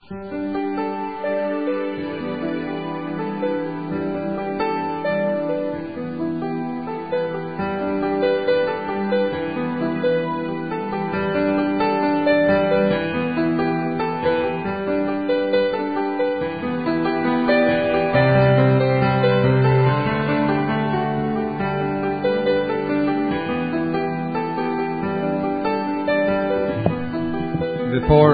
Before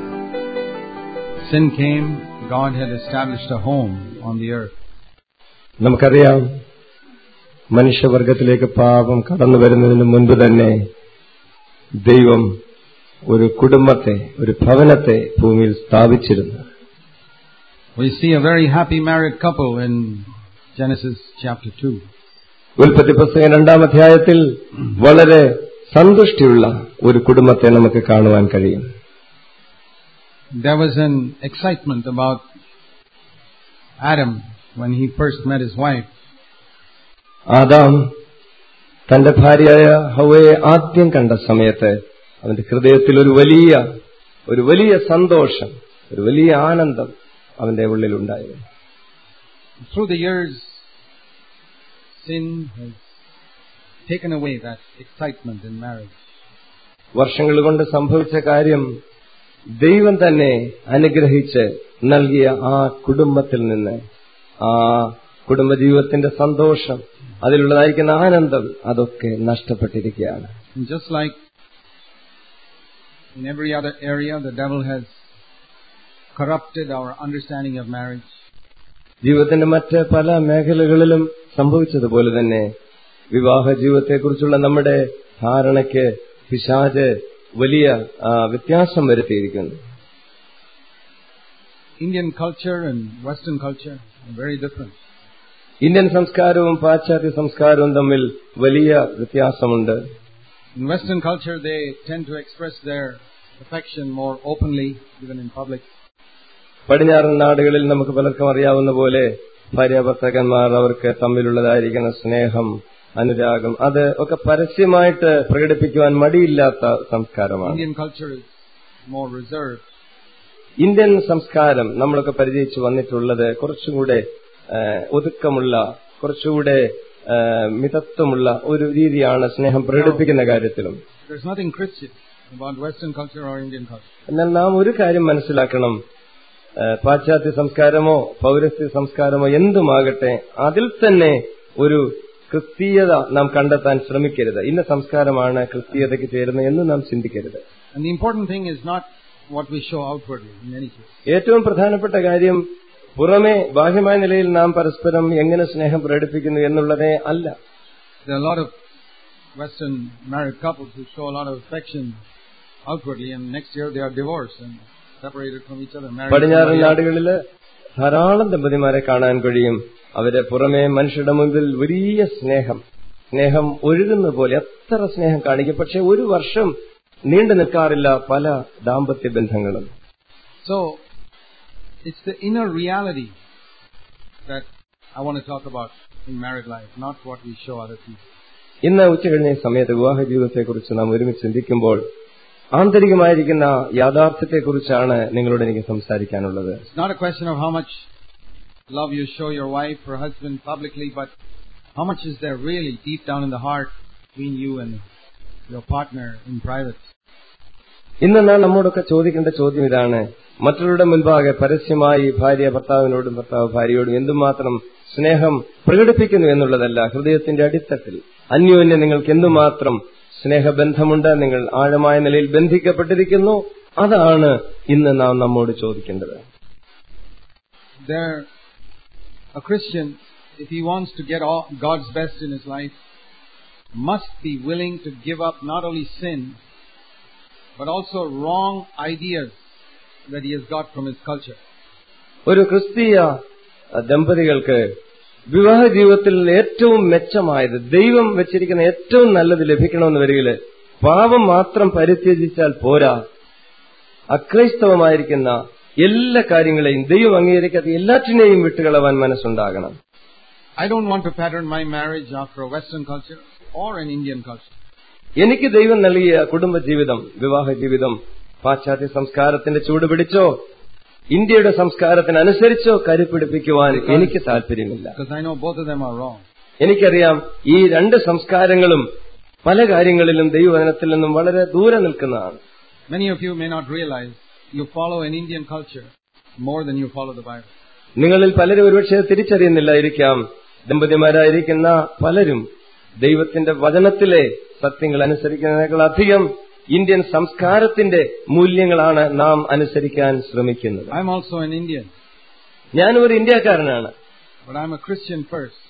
sin came, God had established a home on the earth. നമുക്കറിയാം മനുഷ്യവർഗത്തിലേക്ക് പാപം കടന്നു വരുന്നതിന് മുൻപ് തന്നെ ദൈവം ഒരു കുടുംബത്തെ ഒരു ഭവനത്തെ ഭൂമിയിൽ സ്ഥാപിച്ചിരുന്നു We see a very happy married couple in Genesis chapter 2. ഉൽപ്പത്തി പുസ്തകം രണ്ടാം അധ്യായത്തിൽ വളരെ സന്തുഷ്ടിയുള്ള ഒരു കുടുംബത്തെ നമുക്ക് കാണുവാൻ കഴിയും There was an excitement about Adam when he first met his wife. Adam തന്റെ ഭാര്യയായ ഹവയെ ആദ്യം കണ്ട സമയത്ത് അവന്റെ ഹൃദയത്തിൽ ഒരു വലിയ ഒരു വലിയ സന്തോഷം ഒരു വലിയ ആനന്ദം അവന്റെ ഉള്ളിലുണ്ടായിരുന്നു Through the years, sin has taken away that excitement in marriage. വർഷങ്ങൾ കൊണ്ട് സംഭവിച്ച കാര്യം ദൈവം തന്നെ അനുഗ്രഹിച്ച് നൽകിയ ആ കുടുംബത്തിൽ നിന്ന് ആ കുടുംബജീവിതത്തിന്റെ സന്തോഷം അതിലുള്ളതായിരിക്കുന്ന ആനന്ദം അതൊക്കെ നഷ്ടപ്പെട്ടിരിക്കുകയാണ് And just like in every other area, the devil has corrupted our understanding of marriage. ജീവിതത്തിന്റെ മറ്റ് പല മേഖലകളിലും സംഭവിച്ചതുപോലെ തന്നെ വിവാഹ ജീവിതത്തെക്കുറിച്ചുള്ള നമ്മുടെ ധാരണയ്ക്ക് പിശാജ് വലിയ ആ, വ്യത്യാസം വരുത്തിയിരിക്കുന്നു Indian culture and Western culture are very different. Indian സംസ്കാരവും പാശ്ചാത്യ സംസ്കാരവും തമ്മിൽ വലിയ വ്യത്യാസമുണ്ട് In Western culture, they tend to express their affection more openly, even in public. പടിഞ്ഞാറൻ നാടുകളിൽ നമുക്ക് പലർക്കും അറിയാവുന്ന പോലെ ഭാര്യാഭർത്താക്കന്മാർ അവർക്ക് തമ്മിലുള്ളതായിരിക്കുന്ന സ്നേഹം അനുരാഗം അത് ഒക്കെ പരസ്യമായിട്ട് പ്രകടിപ്പിക്കുവാൻ മടിയില്ലാത്ത സംസ്കാരമാണ് Indian culture is more reserved. Indian സംസ്കാരം നമ്മളൊക്കെ പരിചയിച്ചു വന്നിട്ടുള്ളത് കുറച്ചുകൂടെ ആ, ഒതുക്കമുള്ള കുറച്ചുകൂടെ ആ, മിതത്വമുള്ള ഒരു രീതിയാണ് സ്നേഹം പ്രകടിപ്പിക്കുന്ന കാര്യത്തിലും There's nothing Christian about Western culture or Indian culture. എന്നാൽ നാം ഒരു കാര്യം മനസ്സിലാക്കണം ആ, പാശ്ചാത്യ സംസ്കാരമോ പൗരസ്ത്യ സംസ്കാരമോ എന്തുമാകട്ടെ അതിൽ തന്നെ ഒരു ക്രിസ്തീയത നാം കണ്ടെത്താൻ ശ്രമിക്കരുത് ഇന്ന സംസ്കാരമാണ് ക്രിസ്തീയതയ്ക്ക് ചേരുന്നത് എന്ന് നാം ചിന്തിക്കരുത് And the important thing is not what we show outwardly in any case. ഏറ്റവും പ്രധാനപ്പെട്ട കാര്യം പുറമെ ബാഹ്യമായ നിലയിൽ നാം പരസ്പരം എങ്ങനെ സ്നേഹം പ്രകടിപ്പിക്കുന്നു എന്നുള്ളതേ അല്ല There are a lot of Western married couples who show a lot of affection outwardly and next year they are divorced and separated from each other. Married to പടിഞ്ഞാറൻ somebody else. നാടുകളില് ധാരാളം ദമ്പതിമാരെ കാണാൻ കഴിയും അവരെ പുറമെ മനുഷ്യരുടെ മുമ്പിൽ വലിയ സ്നേഹം സ്നേഹം ഒഴുകുന്ന പോലെ എത്ര സ്നേഹം കാണിക്കും പക്ഷെ ഒരു വർഷം നീണ്ടു നിൽക്കാറില്ല പല ദാമ്പത്യ ബന്ധങ്ങളും So, it's the inner reality that I want to talk about in married life, not what we show other people. ഇന്ന് ഉച്ചകഴിഞ്ഞ സമയത്ത് വിവാഹ ജീവിതത്തെക്കുറിച്ച് നാം ഒരുമിച്ച് ചിന്തിക്കുമ്പോൾ ആന്തരികമായിരിക്കുന്ന യാഥാർത്ഥ്യത്തെക്കുറിച്ചാണ് നിങ്ങളോട് എനിക്ക് സംസാരിക്കാനുള്ളത് It's not a question of how much love you show your wife or husband publicly, but how much is there really deep down in the heart between you and your partner in private. ഇന്ന് നാം നമ്മോടൊക്കെ ചോദിക്കേണ്ട ചോദ്യം ഇതാണ് മറ്റുള്ളവരുടെ മുൻപാകെ പരസ്യമായി ഭാര്യ ഭർത്താവിനോടും ഭർത്താവ് ഭാര്യയോടും എന്തുമാത്രം സ്നേഹം പ്രകടിപ്പിക്കുന്നു എന്നുള്ളതല്ല ഹൃദയത്തിന്റെ അടിത്തട്ടിൽ അന്യോന്യം നിങ്ങൾക്ക് എന്തുമാത്രം സ്നേഹബന്ധമുണ്ട് നിങ്ങൾ ആഴമായ നിലയിൽ ബന്ധിക്കപ്പെട്ടിരിക്കുന്നു അതാണ് ഇന്ന് നാം നമ്മോട് ചോദിക്കേണ്ടത് There, a Christian, if he wants to get all, God's best in his life, must be willing to give up not only sin, but also wrong ideas that he has got from his culture. ഒരു ക്രിസ്തീയ അഹ്, ദമ്പതികൾക്ക് വിവാഹ ജീവിതത്തിൽ ഏറ്റവും മെച്ചമായത് ദൈവം വെച്ചിരിക്കുന്ന ഏറ്റവും നല്ലത് ലഭിക്കണമെന്ന് വരികില് പാപം മാത്രം പരിത്യജിച്ചാൽ പോരാ അക്രൈസ്തവമായിരിക്കുന്ന എല്ലാ കാര്യങ്ങളെയും ദൈവം അംഗീകരിക്കാത്ത എല്ലാറ്റിനെയും വിട്ടുകളവാൻ മനസ്സുണ്ടാകണം I don't want to pattern my marriage after a Western culture or an Indian culture. എനിക്ക് ദൈവം നൽകിയ കുടുംബജീവിതം വിവാഹ ജീവിതം പാശ്ചാത്യ സംസ്കാരത്തിന്റെ ചൂട് പിടിച്ചോ ഇന്ത്യയുടെ സംസ്കാരത്തിനനുസരിച്ചോ കരുപ്പിടിപ്പിക്കുവാൻ എനിക്ക് താല്പര്യമില്ല because I know both of them are wrong. എനിക്കറിയാം ഈ രണ്ട് സംസ്കാരങ്ങളും പല കാര്യങ്ങളിലും ദൈവവചനത്തിൽ നിന്നും വളരെ ദൂരെ നിൽക്കുന്നതാണ് Many of you may not realize you follow an Indian culture more than you follow the Bible. നിങ്ങളിൽ പലരും ഒരുപക്ഷെ തിരിച്ചറിയുന്നില്ലായിരിക്കാം ദമ്പതിമാരായിരിക്കുന്ന പലരും ദൈവത്തിന്റെ വചനത്തിലെ സത്യങ്ങൾ അനുസരിക്കുന്നതിനേക്കാൾ അധികം ഇന്ത്യൻ സംസ്കാരത്തിന്റെ മൂല്യങ്ങളാണ് നാം അനുസരിക്കാൻ ശ്രമിക്കുന്നത് I'm also an Indian, ഞാനും ഒരു ഇന്ത്യക്കാരനാണ് but I'm a Christian first.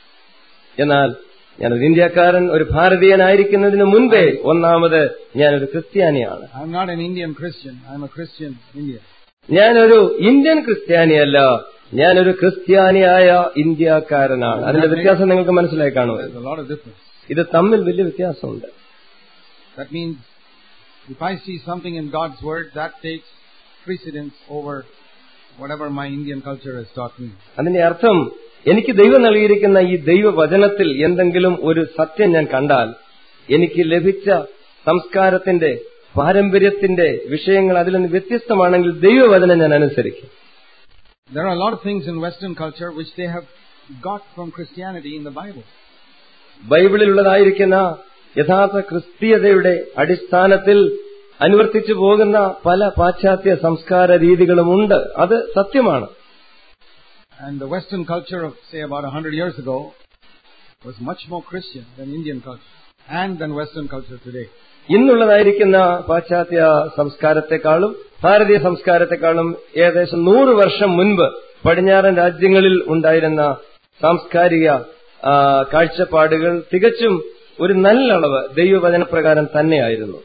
എന്നാൽ ഞാനൊരു ഇന്ത്യക്കാരൻ ഒരു ഭാരതീയനായിരിക്കുന്നതിന് മുൻപേ ഒന്നാമത് ഞാനൊരു ക്രിസ്ത്യാനിയാണ് I'm not an Indian Christian, I'm a Christian Indian. ഞാനൊരു ഇന്ത്യൻ ക്രിസ്ത്യാനിയല്ല ഞാനൊരു ക്രിസ്ത്യാനിയായ ഇന്ത്യക്കാരനാണ് അതിന്റെ വ്യത്യാസം നിങ്ങൾക്ക് മനസ്സിലായി കാണുമോ There's a lot of difference. ഇത് തമ്മിൽ വലിയ വ്യത്യാസമുണ്ട് That means if I see something in God's Word, that takes precedence over whatever my Indian culture has taught me. അതിന്റെ അർത്ഥം എനിക്ക് ദൈവം നൽകിയിരിക്കുന്ന ഈ ദൈവവചനത്തിൽ എന്തെങ്കിലും ഒരു സത്യം ഞാൻ കണ്ടാൽ എനിക്ക് ലഭിച്ച സംസ്കാരത്തിന്റെ പാരമ്പര്യത്തിന്റെ വിഷയങ്ങൾ അതിൽ നിന്ന് വ്യത്യസ്തമാണെങ്കിൽ ദൈവവചനം ഞാൻ അനുസരിക്കും There are a lot of things in Western culture which they have got from Christianity in the Bible. ബൈബിളിലുള്ളതായിരിക്കുന്ന യഥാർത്ഥ ക്രിസ്തീയതയുടെ അടിസ്ഥാനത്തിൽ അനുവർത്തിച്ചു പോകുന്ന പല പാശ്ചാത്യ സംസ്കാര രീതികളുമുണ്ട് അത് സത്യമാണ് And the Western culture of, say, about a hundred years ago was much more Christian than Indian culture and than Western culture today. ഇന്നുള്ളതായിരിക്കുന്ന പാശ്ചാത്യ സംസ്കാരത്തെക്കാളും ഭാരതീയ സംസ്കാരത്തെക്കാളും ഏകദേശം നൂറ് വർഷം മുൻപ് പടിഞ്ഞാറൻ രാജ്യങ്ങളിൽ ഉണ്ടായിരുന്ന സാംസ്കാരിക ആ, കാഴ്ചപ്പാടുകൾ തികച്ചും ഒരു നല്ല അളവ് ദൈവവചനപ്രകാരം തന്നെയായിരുന്നു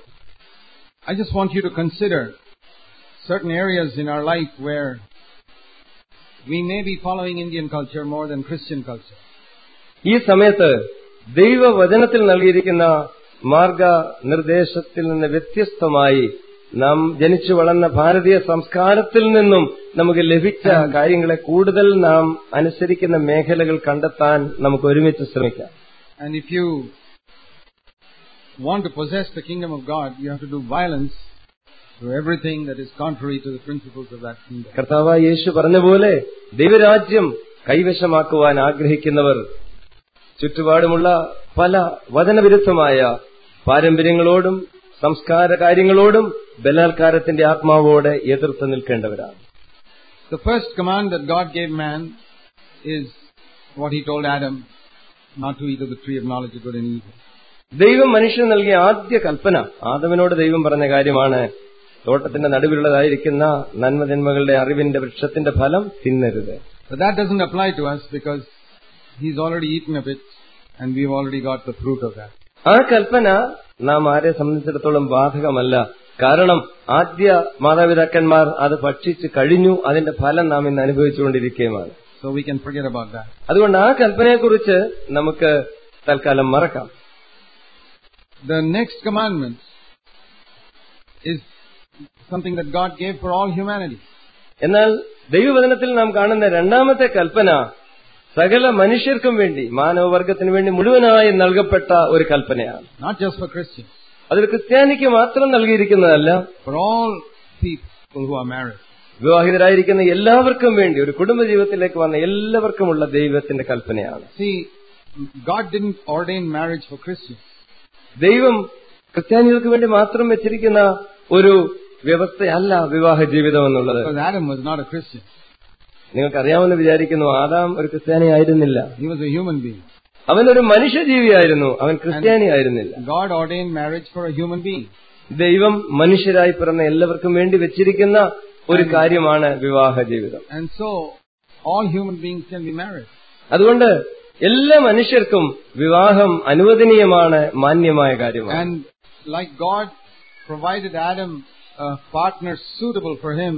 I just want you to consider certain areas in our life where we may be following Indian culture more than Christian culture. ഈ സമയത്ത് ദൈവവചനത്തിൽ നൽകിയിരിക്കുന്ന മാർഗനിർദ്ദേശത്തിൽ നിന്ന് വ്യത്യസ്തമായി നാം ജനിച്ചു വളർന്ന ഭാരതീയ സംസ്കാരത്തിൽ നിന്നും നമുക്ക് ലഭിച്ച കാര്യങ്ങളെ കൂടുതൽ നാം അനുസരിക്കുന്ന മേഖലകൾ കണ്ടെത്താൻ നമുക്ക് ഒരുമിച്ച് ശ്രമിക്കാം And if you want to possess the kingdom of God, you have to do violence to everything that is contrary to the principles of that kingdom. കർത്താവ് യേശു പറഞ്ഞ പോലെ ദൈവരാജ്യം കൈവശമാക്കുവാൻ ആഗ്രഹിക്കുന്നവർ ചുറ്റുപാടുമുള്ള പല വചനവിരുദ്ധമായ പാരമ്പര്യങ്ങളോടും സംസ്കാര കാര്യങ്ങളോടും ബലാത്കാരത്തിന്റെ ആത്മാവോടെ എതിർത്ത് നിൽക്കേണ്ടവരാണ് The first command that God gave man is what he told Adam, not to eat of the tree of knowledge of good and evil. ദൈവം മനുഷ്യന് നൽകിയ ആദ്യ കൽപ്പന ആദമിനോട് ദൈവം പറഞ്ഞ കാര്യമാണ് തോട്ടത്തിന്റെ നടുവിലുള്ളതായിരിക്കുന്ന നന്മതിന്മകളുടെ അറിവിന്റെ വൃക്ഷത്തിന്റെ ഫലം തിന്നരുത് But that doesn't apply to us because he's already eaten of it and we've already got the fruit of that. ആ കൽപ്പന നാം ആരെ സംബന്ധിച്ചിടത്തോളം ബാധകമല്ല കാരണം ആദ്യ മാതാപിതാക്കന്മാർ അത് ഭക്ഷിച്ച് കഴിഞ്ഞു അതിന്റെ ഫലം നാം ഇന്ന് അനുഭവിച്ചുകൊണ്ടിരിക്കുകയുമാണ് So we can forget about that. അതുകൊണ്ട് ആ കൽപ്പനയെക്കുറിച്ച് നമുക്ക് തൽക്കാലം മറക്കാം The next commandment is something that God gave for all humanity. എന്നാൽ ദൈവവചനത്തിൽ നാം കാണുന്ന രണ്ടാമത്തെ കൽപ്പന സകല മനുഷ്യർക്കും വേണ്ടി മാനവവർഗത്തിന് വേണ്ടി മുഴുവനായി നൽകപ്പെട്ട ഒരു കൽപ്പനയാണ് Not just for Christians, അതൊരു ക്രിസ്ത്യാനിക്ക് മാത്രം നൽകിയിരിക്കുന്നതല്ല for all people who are married. വിവാഹിതരായിരിക്കുന്ന എല്ലാവർക്കും വേണ്ടി ഒരു കുടുംബജീവിതത്തിലേക്ക് വന്ന എല്ലാവർക്കുമുള്ള ദൈവത്തിന്റെ കൽപ്പനയാണ് See, God didn't ordain marriage for Christians. ദൈവം ക്രിസ്ത്യാനികൾക്ക് വേണ്ടി മാത്രം വെച്ചിരിക്കുന്ന ഒരു വ്യവസ്ഥയല്ല വിവാഹ ജീവിതം എന്നുള്ളത് Because Adam was not a Christian. നിങ്ങൾക്കറിയാമെന്ന് വിചാരിക്കുന്നു ആദാം ഒരു ക്രിസ്ത്യാനി ആയിരുന്നില്ല He was a human being. അവനൊരു മനുഷ്യജീവിയായിരുന്നു അവൻ ക്രിസ്ത്യാനി ആയിരുന്നില്ല God ordained marriage for a human being. ദൈവം മനുഷ്യരായി പിറന്ന എല്ലാവർക്കും വേണ്ടി വെച്ചിരിക്കുന്ന ഒരു കാര്യമാണ് വിവാഹ ജീവിതം And so, all human beings can be married. അതുകൊണ്ട് എല്ലാ മനുഷ്യർക്കും വിവാഹം അനുവദനീയമാണ് മാന്യമായ കാര്യമാണ് And like God provided Adam a partner suitable for him,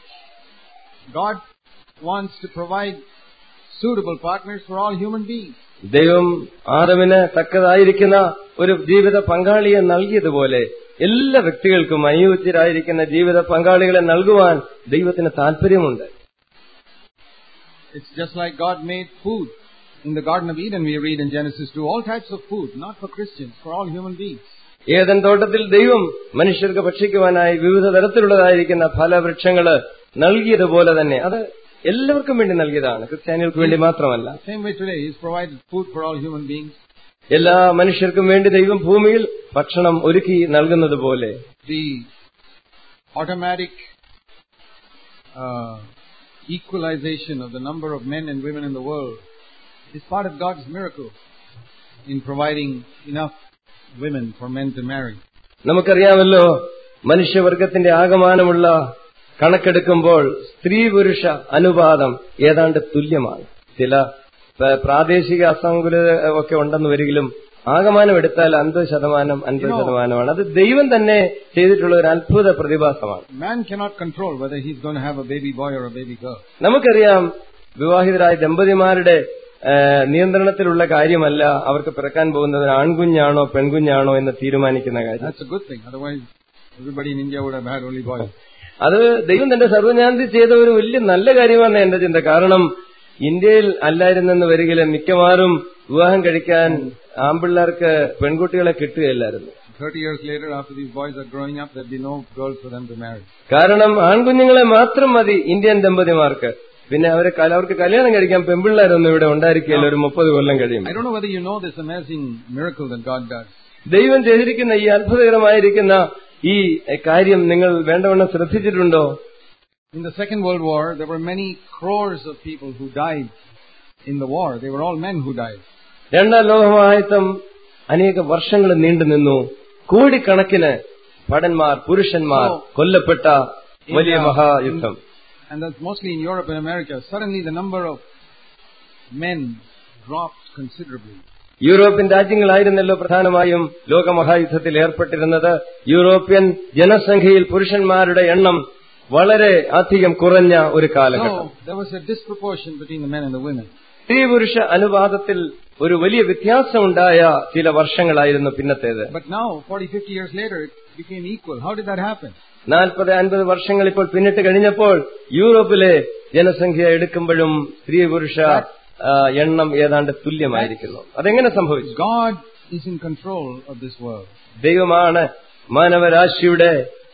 God wants to provide suitable partners for all human beings. ദൈവം ആദമിന് തക്കതായിരിക്കുന്ന ഒരു ജീവിത പങ്കാളിയെ നൽകിയതുപോലെ എല്ലാ വ്യക്തികൾക്കും അനുയോജ്യരായിരിക്കുന്ന ജീവിത പങ്കാളികളെ നൽകുവാൻ ദൈവത്തിന് താല്പര്യമുണ്ട് It's just like God made food. In the Garden of Eden, we read in Genesis 2, all types of food, not for Christians, for all human beings. ഏതൻ തോട്ടത്തിൽ ദൈവം മനുഷ്യർക്ക് ഭക്ഷിക്കുവാനായി വിവിധ തരത്തിലുള്ളതായിരിക്കുന്ന ഫലവൃക്ഷങ്ങള് നൽകിയതുപോലെ തന്നെ അത് എല്ലാവർക്കും വേണ്ടി നൽകിയതാണ് ക്രിസ്ത്യാനികൾക്ക് വേണ്ടി മാത്രമല്ല Same way today, He's provided food for all human beings. എല്ലാ മനുഷ്യർക്കും വേണ്ടി ദൈവം ഭൂമിയിൽ ഭക്ഷണം ഒരുക്കി നൽകുന്നത് പോലെ The automatic uh, equalization of the number of men and women in the world is part of God's miracle in providing enough women for men to marry. നമുക്കറിയാമല്ലോ മനുഷ്യവർഗത്തിന്റെ ആകമാനമുള്ള കണക്കെടുക്കുമ്പോൾ സ്ത്രീ പുരുഷ അനുപാതം ഏതാണ്ട് തുല്യമാണ് ചില പ- പ്രാദേശിക അസംകുലത ഒക്കെ ഉണ്ടെന്ന് വരികിലും ആകമാനം എടുത്താൽ അൻപത് ശതമാനം അൻപത് ശതമാനമാണ് അത് ദൈവം തന്നെ ചെയ്തിട്ടുള്ള ഒരു അത്ഭുത പ്രതിഭാസമാണ് Man cannot control whether he's going to have a baby boy or a baby girl. നമുക്കറിയാം വിവാഹിതരായ ദമ്പതിമാരുടെ ആ, നിയന്ത്രണത്തിലുള്ള കാര്യമല്ല അവർക്ക് പിറക്കാൻ പോകുന്നത് ആൺകുഞ്ഞാണോ പെൺകുഞ്ഞാണോ എന്ന് തീരുമാനിക്കുന്ന കാര്യം That's a good thing. Otherwise, everybody in India would have had only boys. അത് ദൈവം തന്റെ സർവജ്ഞാനത്തിൽ ചെയ്ത ഒരു വലിയ നല്ല കാര്യമാണ് എന്റെ ചിന്ത കാരണം ഇന്ത്യയിൽ അല്ലായിരുന്നെന്ന് വരികിലും മിക്കവാറും വിവാഹം കഴിക്കാൻ ആൺപിള്ളേർക്ക് പെൺകുട്ടികളെ കിട്ടുകയില്ലായിരുന്നു 30 years later, after these boys are growing up, there'll be no girls for them to marry. കാരണം ആൺകുഞ്ഞുങ്ങളെ മാത്രം മതി ഇന്ത്യൻ ദമ്പതിമാർക്ക് പിന്നെ അവരെ കല- അവർക്ക് കല്യാണം കഴിക്കാൻ പെൺപിള്ളേരൊന്നും ഇവിടെ ഉണ്ടായിരിക്കില്ല ഒരു മുപ്പത് കൊല്ലം കഴിയും I don't know whether you know this amazing miracle that God does. ദൈവം ചെയ്തിരിക്കുന്ന ഈ അത്ഭുതകരമായിരിക്കുന്ന ഈ കാര്യം നിങ്ങൾ വേണ്ടവണ്ണം ശ്രദ്ധിച്ചിട്ടുണ്ടോ In the Second World War, there were many crores of people who died in the war. They were all men who died. രണ്ടാം ലോകമഹായുദ്ധം അനേക വർഷങ്ങൾ നീണ്ടു നിന്നു കോടിക്കണക്കിന് ഭടന്മാർ പുരുഷന്മാർ കൊല്ലപ്പെട്ട വലിയ മഹായുദ്ധം And that's mostly in Europe and America. Suddenly the number of men dropped considerably. European രാജ്യങ്ങളായിരുന്നല്ലോ പ്രധാനമായും ലോകമഹായുദ്ധത്തിൽ ഏർപ്പെട്ടിരുന്നത് യൂറോപ്യൻ ജനസംഖ്യയിൽ പുരുഷന്മാരുടെ എണ്ണം വളരെ അധികം കുറഞ്ഞ ഒരു കാലഘട്ടം So there was a disproportion between the men and the women. സ്ത്രീ പുരുഷ അനുപാതത്തിൽ ഒരു വലിയ വ്യത്യാസമുണ്ടായ ചില വർഷങ്ങളായിരുന്നു പിന്നത്തേത് But now, 40, 50 years later, it became equal. How did that happen? നാൽപ്പത് അൻപത് വർഷങ്ങൾ ഇപ്പോൾ പിന്നിട്ട് കഴിഞ്ഞപ്പോൾ യൂറോപ്പിലെ ജനസംഖ്യ എടുക്കുമ്പോഴും സ്ത്രീ പുരുഷ ആ, എണ്ണം ഏതാണ്ട് തുല്യമായിരിക്കുന്നു അതെങ്ങനെ സംഭവിച്ചു God is in control of this world. ദൈവമാണ് മാനവരാശിയുടെ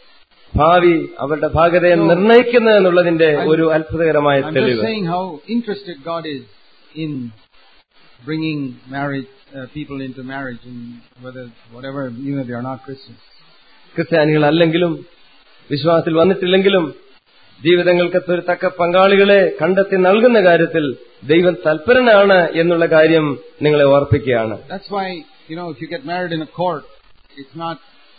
ഭാവി അവരുടെ ഭാഗതയെ നിർണയിക്കുന്നത് എന്നുള്ളതിന്റെ ഒരു അത്ഭുതകരമായ I'm just തെളിവ് saying how interested God is in bringing marriage, uh, people into marriage, and whether, whatever, even if they are not Christians. ക്രിസ്ത്യാനികളല്ലെങ്കിലും വിശ്വാസത്തിൽ വന്നിട്ടില്ലെങ്കിലും ജീവിതങ്ങൾക്ക് ഒരു തക്ക പങ്കാളികളെ കണ്ടെത്തി നൽകുന്ന കാര്യത്തിൽ ദൈവം തൽപരനാണ് എന്നുള്ള കാര്യം നിങ്ങളെ ഓർപ്പിക്കുകയാണ് That's why, you know, if you get married in a court, it's not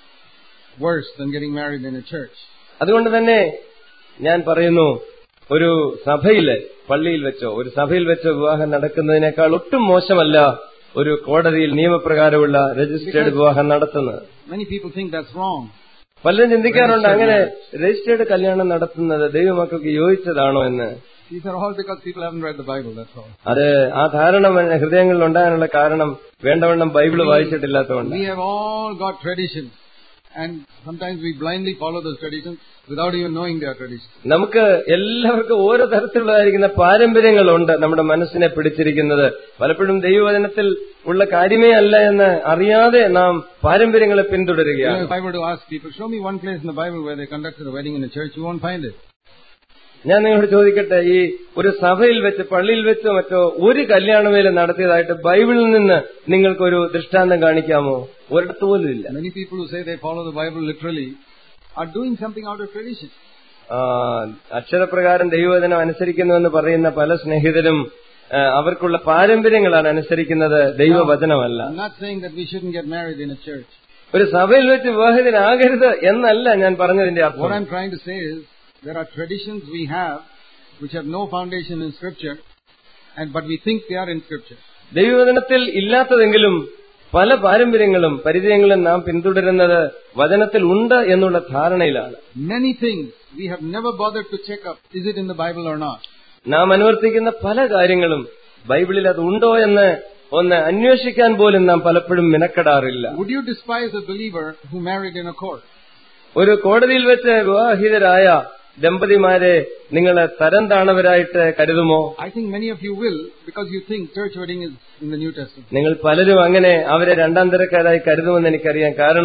worse than getting married in a church. അതുകൊണ്ട് തന്നെ ഞാൻ പറയുന്നു ഒരു സഭയില് പള്ളിയിൽ വെച്ചോ ഒരു സഭയിൽ വെച്ചോ വിവാഹം നടക്കുന്നതിനേക്കാൾ ഒട്ടും മോശമല്ല ഒരു കോടതിയിൽ നിയമപ്രകാരമുള്ള രജിസ്റ്റേർഡ് വിവാഹം നടത്തുന്നത് Many people think that's wrong. പലരും ചിന്തിക്കാറുണ്ട് അങ്ങനെ രജിസ്റ്റേർഡ് കല്യാണം നടത്തുന്നത് ദൈവമക്കൾക്ക് യോജിച്ചതാണോ എന്ന് These are all because people haven't read the Bible, that's all. അത് ആ ധാരണ മന- ഹൃദയങ്ങളിൽ ഉണ്ടാകാനുള്ള കാരണം വേണ്ടവണ്ണം ബൈബിള് വായിച്ചിട്ടില്ലാത്തതുകൊണ്ട് We have all got traditions. And sometimes we blindly follow those traditions without even knowing they are traditions. നമുക്ക് എല്ലാവർക്കും ഓരോ തരത്തിലുള്ളതായിരിക്കുന്ന പാരമ്പര്യങ്ങളുണ്ട് നമ്മുടെ മനസ്സിനെ പിടിച്ചിരിക്കുന്നത് പലപ്പോഴും ദൈവവചനത്തിൽ ഉള്ള കാര്യമേ അല്ല എന്ന് അറിയാതെ നാം പാരമ്പര്യങ്ങളെ You know, പിന്തുടരുകയാണ് if I were to ask people, show me one place in the Bible where they conducted a wedding in a church, you won't find it. ഞാൻ നിങ്ങളോട് ചോദിക്കട്ടെ ഈ ഒരു സഭയിൽ വെച്ച് പള്ളിയിൽ വെച്ചോ മറ്റോ ഒരു കല്യാണവേല നടത്തിയതായിട്ട് ബൈബിളിൽ നിന്ന് നിങ്ങൾക്കൊരു ദൃഷ്ടാന്തം കാണിക്കാമോ ഒരിടത്ത് പോലും ഇല്ല Many people who say they follow the Bible literally are doing something out of tradition. ആ, അക്ഷരപ്രകാരം ദൈവവചനം അനുസരിക്കുന്നുവെന്ന് പറയുന്ന പല സ്നേഹിതരും ആ, അവർക്കുള്ള പാരമ്പര്യങ്ങളാണ് അനുസരിക്കുന്നത് ദൈവവചനമല്ല I'm not saying that we shouldn't get married in a church. ഒരു സഭയിൽ വെച്ച് വിവാഹിതനാകരുത് എന്നല്ല ഞാൻ പറഞ്ഞതിന്റെ What അർത്ഥം I'm trying to say is there are traditions we have which have no foundation in Scripture, and but we think they are in Scripture. ദൈവവചനത്തിൽ ഇല്ലാത്തതെങ്കിലും പല പാരമ്പര്യങ്ങളും പരിചയങ്ങളും നാം പിന്തുടരുന്നത് വചനത്തിൽ ഉണ്ട് എന്നുള്ള ധാരണയിലാണ് Many things we have never bothered to check up, is it in the Bible or not? നാം അനുവർത്തിക്കുന്ന പല കാര്യങ്ങളും ബൈബിളിൽ അത് ഉണ്ടോ എന്ന് ഒന്ന് അന്വേഷിക്കാൻ പോലും നാം പലപ്പോഴും മിനക്കെടാറില്ല Would you despise a believer who married in a court? ഒരു കോടതിയിൽ വെച്ച് വിവാഹിതരായ ദമ്പതിമാരെ നിങ്ങൾ തരം താണവരായിട്ട് കരുതുമോ I think many of you will because you think church wedding is in the New Testament. നിങ്ങൾ പലരും അങ്ങനെ അവരെ രണ്ടാം തരക്കാരായി കരുതുമെന്ന് എനിക്കറിയാം കാരണം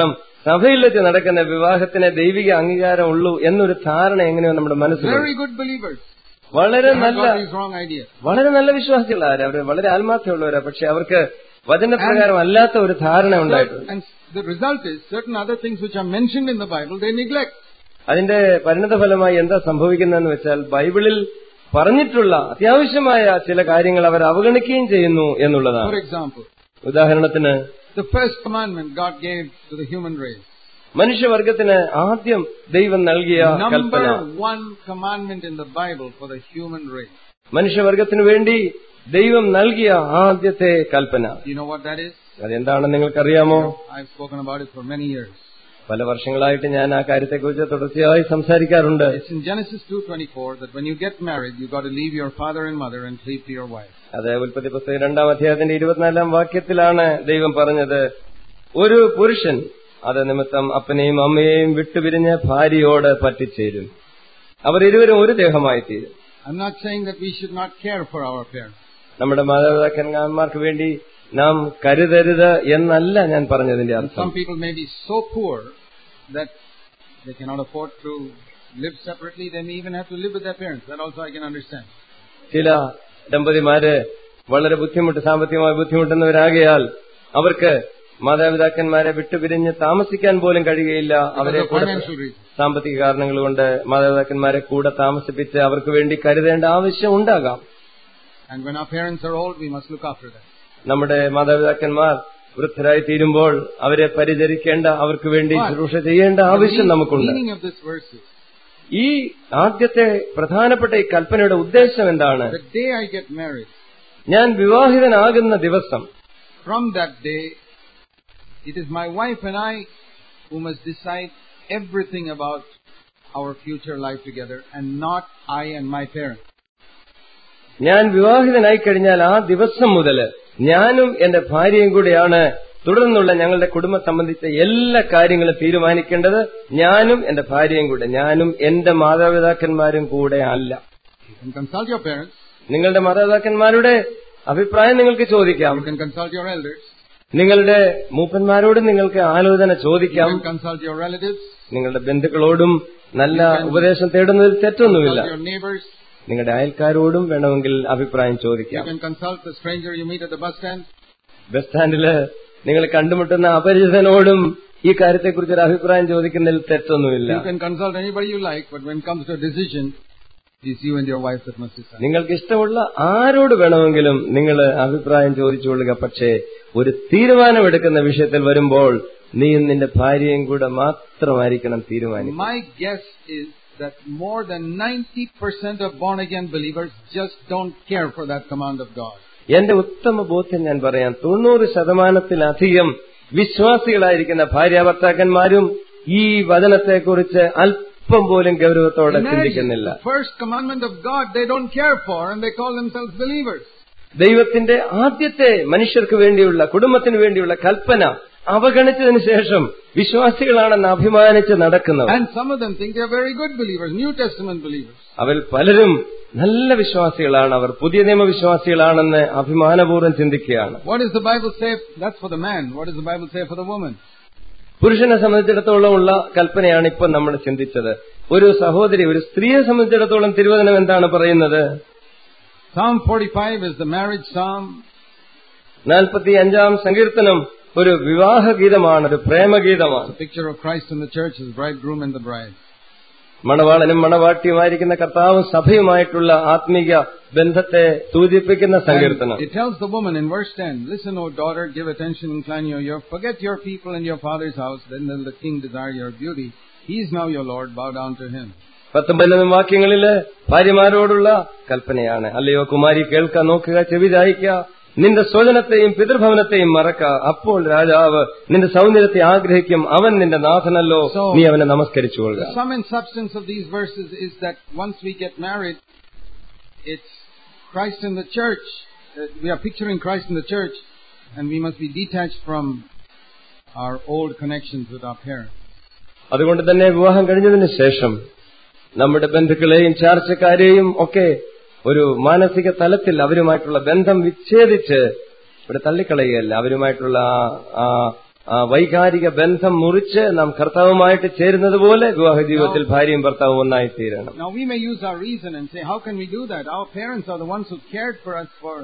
സഭയിൽ വെച്ച് നടക്കുന്ന വിവാഹത്തിന് ദൈവിക അംഗീകാരം ഉള്ളൂ എന്നൊരു ധാരണ എങ്ങനെയോ നമ്മുടെ മനസ്സിലുണ്ട് Very good believers. വളരെ They have നല്ല got these wrong ideas. വളരെ നല്ല വിശ്വാസികളാര് അവർ വളരെ ആത്മാർത്ഥമുള്ളവരാ പക്ഷെ അവർക്ക് വചനപ്രകാരം അല്ലാത്ത ഒരു ധാരണ ഉണ്ടായിട്ടുണ്ട് And the result is certain other things which are mentioned in the Bible they neglect. അതിന്റെ പരിണത ഫലമായി എന്താ സംഭവിക്കുന്നതെന്ന് വെച്ചാൽ ബൈബിളിൽ പറഞ്ഞിട്ടുള്ള അത്യാവശ്യമായ ചില കാര്യങ്ങൾ അവർ അവഗണിക്കുകയും ചെയ്യുന്നു For എന്നുള്ളതാണ് example, ഉദാഹരണത്തിന് the first commandment God gave to the human race. മനുഷ്യവർഗത്തിന് ആദ്യം ദൈവം നൽകിയ കൽപ്പന Number one commandment in the Bible for the human race. മനുഷ്യവർഗത്തിനു വേണ്ടി ദൈവം നൽകിയ ആദ്യത്തെ കൽപ്പന Do you know what that is? അതെന്താണെന്ന് നിങ്ങൾക്കറിയാമോ I've spoken about it for many years. പല വർഷങ്ങളായിട്ട് ഞാൻ ആ കാര്യത്തെക്കുറിച്ച് തുടർച്ചയായി സംസാരിക്കാറുണ്ട് It's in Genesis 2:24 that when you get married, you've got to leave your father and mother and cleave to your wife. അത് ഉൽപ്പത്തി പുസ്തകം രണ്ടാം അധ്യായത്തിന്റെ ഇരുപത്തിനാലാം വാക്യത്തിലാണ് ദൈവം പറഞ്ഞത് ഒരു പുരുഷൻ അത് നിമിത്തം അപ്പനെയും അമ്മയെയും വിട്ടുപിരിഞ്ഞ് ഭാര്യയോട് പറ്റിച്ചേരും അവർ ഇരുവരും ഒരു ദേഹമായി തീരും I'm not saying that we should not care for our parents. നമ്മുടെ മാതാപിതാക്കന്മാർക്ക് വേണ്ടി നാം കരുതരുത് എന്നല്ല ഞാൻ പറഞ്ഞതിന്റെ And അർത്ഥം some people may be so poor that they cannot afford to live separately. They may even have to live with their parents. That also I can understand. ചില ദമ്പതിമാര് വളരെ ബുദ്ധിമുട്ട് സാമ്പത്തികമായി ബുദ്ധിമുട്ടുന്നവരാകയാൽ അവർക്ക് മാതാപിതാക്കന്മാരെ വിട്ടുപിരിഞ്ഞ് താമസിക്കാൻ പോലും കഴിയുകയില്ല Because അവരെ of കൂടെ financial reasons. സാമ്പത്തിക കാരണങ്ങൾ കൊണ്ട് മാതാപിതാക്കന്മാരെ കൂടെ താമസിപ്പിച്ച് അവർക്ക് വേണ്ടി കരുതേണ്ട ആവശ്യം ഉണ്ടാകാം And when our parents are old, we must look after them. നമ്മുടെ മാതാപിതാക്കന്മാർ വൃദ്ധരായി തീരുമ്പോൾ അവരെ പരിചരിക്കേണ്ട അവർക്ക് വേണ്ടി ശുശ്രൂഷ ചെയ്യേണ്ട ആവശ്യം The നമുക്കുണ്ട് meaning of this verse is, ഈ ആദ്യത്തെ പ്രധാനപ്പെട്ട ഈ കൽപ്പനയുടെ ഉദ്ദേശം എന്താണ് the day I get married, ഞാൻ വിവാഹിതനാകുന്ന ദിവസം from that day, it is my wife and I who must decide everything about our future life together and not I and my parents. ഞാൻ വിവാഹിതനായി കഴിഞ്ഞാൽ ആ ദിവസം മുതൽ ഞാനും എന്റെ ഭാര്യയും കൂടെയാണ് തുടർന്നുള്ള ഞങ്ങളുടെ കുടുംബം സംബന്ധിച്ച എല്ലാ കാര്യങ്ങളും തീരുമാനിക്കേണ്ടത് ഞാനും എന്റെ ഭാര്യയും കൂടെ ഞാനും എന്റെ മാതാപിതാക്കന്മാരും കൂടെ അല്ല You can consult your parents, നിങ്ങളുടെ മാതാപിതാക്കന്മാരുടെ അഭിപ്രായം നിങ്ങൾക്ക് ചോദിക്കാം you can consult your elders, നിങ്ങളുടെ മൂപ്പന്മാരോട് നിങ്ങൾക്ക് ആലോചന you ചോദിക്കാം can consult your relatives, നിങ്ങളുടെ ബന്ധുക്കളോടും നല്ല ഉപദേശം തേടുന്നതിൽ തെറ്റൊന്നുമില്ല consult your neighbors, നിങ്ങളുടെ അയൽക്കാരോടും വേണമെങ്കിൽ അഭിപ്രായം you ചോദിക്കാം can consult the stranger you meet at the bus stand, bus സ്റ്റാൻഡില് നിങ്ങൾ കണ്ടുമുട്ടുന്ന അപരിചിതനോടും ഈ കാര്യത്തെക്കുറിച്ച് ഒരു അഭിപ്രായം ചോദിക്കുന്നതിൽ തെറ്റൊന്നുമില്ല you can consult anybody you like, but when it comes to a decision, it's you and your wife that must decide. നിങ്ങൾക്ക് ഇഷ്ടമുള്ള ആരോട് വേണമെങ്കിലും നിങ്ങൾ അഭിപ്രായം ചോദിച്ചുകൊള്ളുക പക്ഷേ ഒരു തീരുമാനമെടുക്കുന്ന വിഷയത്തിൽ വരുമ്പോൾ നീയും നിന്റെ ഭാര്യയും കൂടെ മാത്രമായിരിക്കണം തീരുമാനിക്കുക My guess is that more than 90% of born again believers just don't care for that command of God. എന്റെ ഉത്തമ ബോധ്യം ഞാൻ പറയാം തൊണ്ണൂറ് ശതമാനത്തിലധികം വിശ്വാസികളായിരിക്കുന്ന ഭാര്യാഭർത്താക്കന്മാരും ഈ വചനത്തെക്കുറിച്ച് അല്പം പോലും ഗൗരവത്തോടെ Imagine, ചിന്തിക്കുന്നില്ല the first commandment of God they don't care for and they call themselves believers. ദൈവത്തിന്റെ ആദ്യത്തെ മനുഷ്യർക്ക് വേണ്ടിയുള്ള കുടുംബത്തിന് വേണ്ടിയുള്ള കൽപ്പന അവഗണിച്ചതിന് ശേഷം വിശ്വാസികളാണെന്ന് അഭിമാനിച്ച് നടക്കുന്നവർ And some of them think they are very good believers, New Testament believers. അവരിൽ പലരും നല്ല വിശ്വാസികളാണ് അവർ പുതിയ നിയമവിശ്വാസികളാണെന്ന് അഭിമാനപൂർവ്വം ചിന്തിക്കുകയാണ് What does the Bible say? That's for the man. What does the Bible say for the woman? പുരുഷനെ സംബന്ധിച്ചിടത്തോളം ഉള്ള കൽപ്പനയാണ് ഇപ്പം നമ്മൾ ചിന്തിച്ചത് ഒരു സഹോദരി ഒരു സ്ത്രീയെ സംബന്ധിച്ചിടത്തോളം തിരുവചനം എന്താണ് പറയുന്നത് Psalm 45 is the marriage psalm. നാൽപ്പത്തി അഞ്ചാം സങ്കീർത്തനം ഒരു വിവാഹഗീതമാണ് ഒരു പ്രേമഗീതമാണ് It's a picture of Christ in the church as bridegroom and the bride. മണവാളനും മണവാട്ടിയുമായിരിക്കുന്ന കർത്താവും സഭയുമായിട്ടുള്ള ആത്മീക ബന്ധത്തെ സൂചിപ്പിക്കുന്ന സങ്കീർത്തനം And it tells the woman in verse 10, Listen, O daughter, give attention, incline your ear, forget your people and your father's house, then will the king desire your beauty. He is now your Lord, bow down to him. പത്തും പതിനൊന്നും വാക്യങ്ങളില് ഭാര്യമാരോടുള്ള കൽപ്പനയാണ് അല്ലയോ കുമാരി കേൾക്ക നോക്കുക ചെവി ചായ്ക്ക നിന്റെ സ്വജനത്തെയും പിതൃഭവനത്തെയും മറക്ക അപ്പോൾ രാജാവ് നിന്റെ സൗന്ദര്യത്തെ ആഗ്രഹിക്കും അവൻ നിന്റെ നാഥനല്ലോ നീ അവനെ നമസ്കരിച്ചു The കൊള്ളുക sum and substance of these verses is that once we get married, it's Christ in the church. Uh, We are picturing Christ in the church, and we must be detached from our old connections with our parents. അതുകൊണ്ട് തന്നെ വിവാഹം കഴിഞ്ഞതിന് ശേഷം നമ്മുടെ ബന്ധുക്കളെയും ചാർച്ചക്കാരെയും ഒക്കെ ഒരു മാനസിക തലത്തിൽ അവരുമായിട്ടുള്ള ബന്ധം വിച്ഛേദിച്ച് ഇവിടെ തള്ളിക്കളയുകയല്ല അവരുമായിട്ടുള്ള ആ- ആ ആ വൈകാരിക ബന്ധം മുറിച്ച് നാം കർത്താവുമായിട്ട് ചേരുന്നത് പോലെ വിവാഹ ജീവിതത്തിൽ ഭാര്യയും ഭർത്താവും ഒന്നായി തീരണം Now we may use our reason and say, how can we do that? Our parents are the ones who cared for us for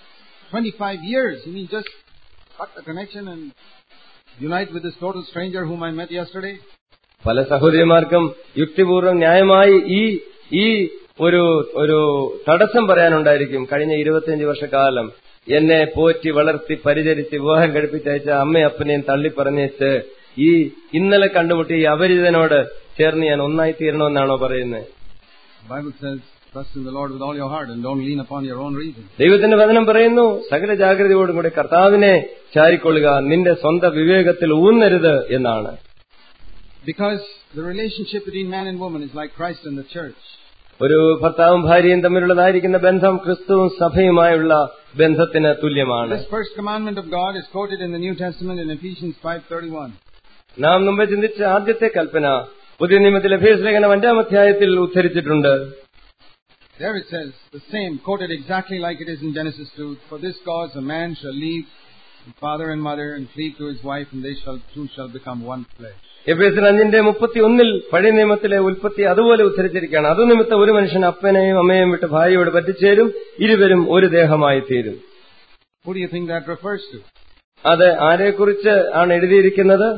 25 years. You mean just cut the connection and unite with this total stranger whom I met yesterday? പല സഹോദരിമാർക്കും യുക്തിപൂർവ്വം ന്യായമായി ഈ ഈ ഒരു ഒരു തടസ്സം പറയാനുണ്ടായിരിക്കും കഴിഞ്ഞ ഇരുപത്തിയഞ്ച് വർഷക്കാലം എന്നെ പോറ്റി വളർത്തി പരിചരിച്ച് വിവാഹം കഴിപ്പിച്ചയച്ച അമ്മയും അപ്പനെയും തള്ളി പറഞ്ഞേച്ച് ഈ ഇന്നലെ കണ്ടുമുട്ടിയ ഈ അപരിചിതനോട് ചേർന്ന് ഞാൻ ഒന്നായി തീരണമെന്നാണോ പറയുന്നത് The Bible says, trust in the Lord with all your heart and don't lean upon your own reason. ദൈവത്തിന്റെ വചനം പറയുന്നു സകല ജാഗ്രതയോടും കൂടി കർത്താവിനെ ചാരിക്കൊള്ളുക നിന്റെ സ്വന്തം വിവേകത്തിൽ ഊന്നരുത് എന്നാണ് Because the relationship between man and woman is like Christ and the church. ഒരു ഭർത്താവും ഭാര്യയും തമ്മിലുള്ളതായിരിക്കുന്ന ബന്ധം ക്രിസ്തുവും സഭയുമായുള്ള ബന്ധത്തിന് തുല്യമാണ് This first commandment of God is quoted in the New Testament in Ephesians 5.31. നാം മുമ്പ് ചിന്തിച്ച ആദ്യത്തെ കൽപ്പന പുതിയ നിയമത്തിൽ എഫേസ് ലേഖനം അഞ്ചാം അധ്യായത്തിൽ ഉദ്ധരിച്ചിട്ടുണ്ട് There it says, the same, quoted exactly like it is in Genesis 2, For this cause a man shall leave his father and mother and cleave to his wife, and they shall two shall become one flesh. എഫേസിൽ അഞ്ചിന്റെ മുപ്പത്തി ഒന്നിൽ പഴയ നിയമത്തിലെ ഉൽപ്പത്തി അതുപോലെ ഉദ്ധരിച്ചിരിക്കുകയാണ് അത് നിമിത്തം ഒരു മനുഷ്യൻ അപ്പനെയും അമ്മയെയും വിട്ട് ഭാര്യയോട് പറ്റിച്ചേരും ഇരുവരും ഒരു ദേഹമായി തീരും Who do you think that refers to? അത് ആരെക്കുറിച്ച് ആണ് എഴുതിയിരിക്കുന്നത്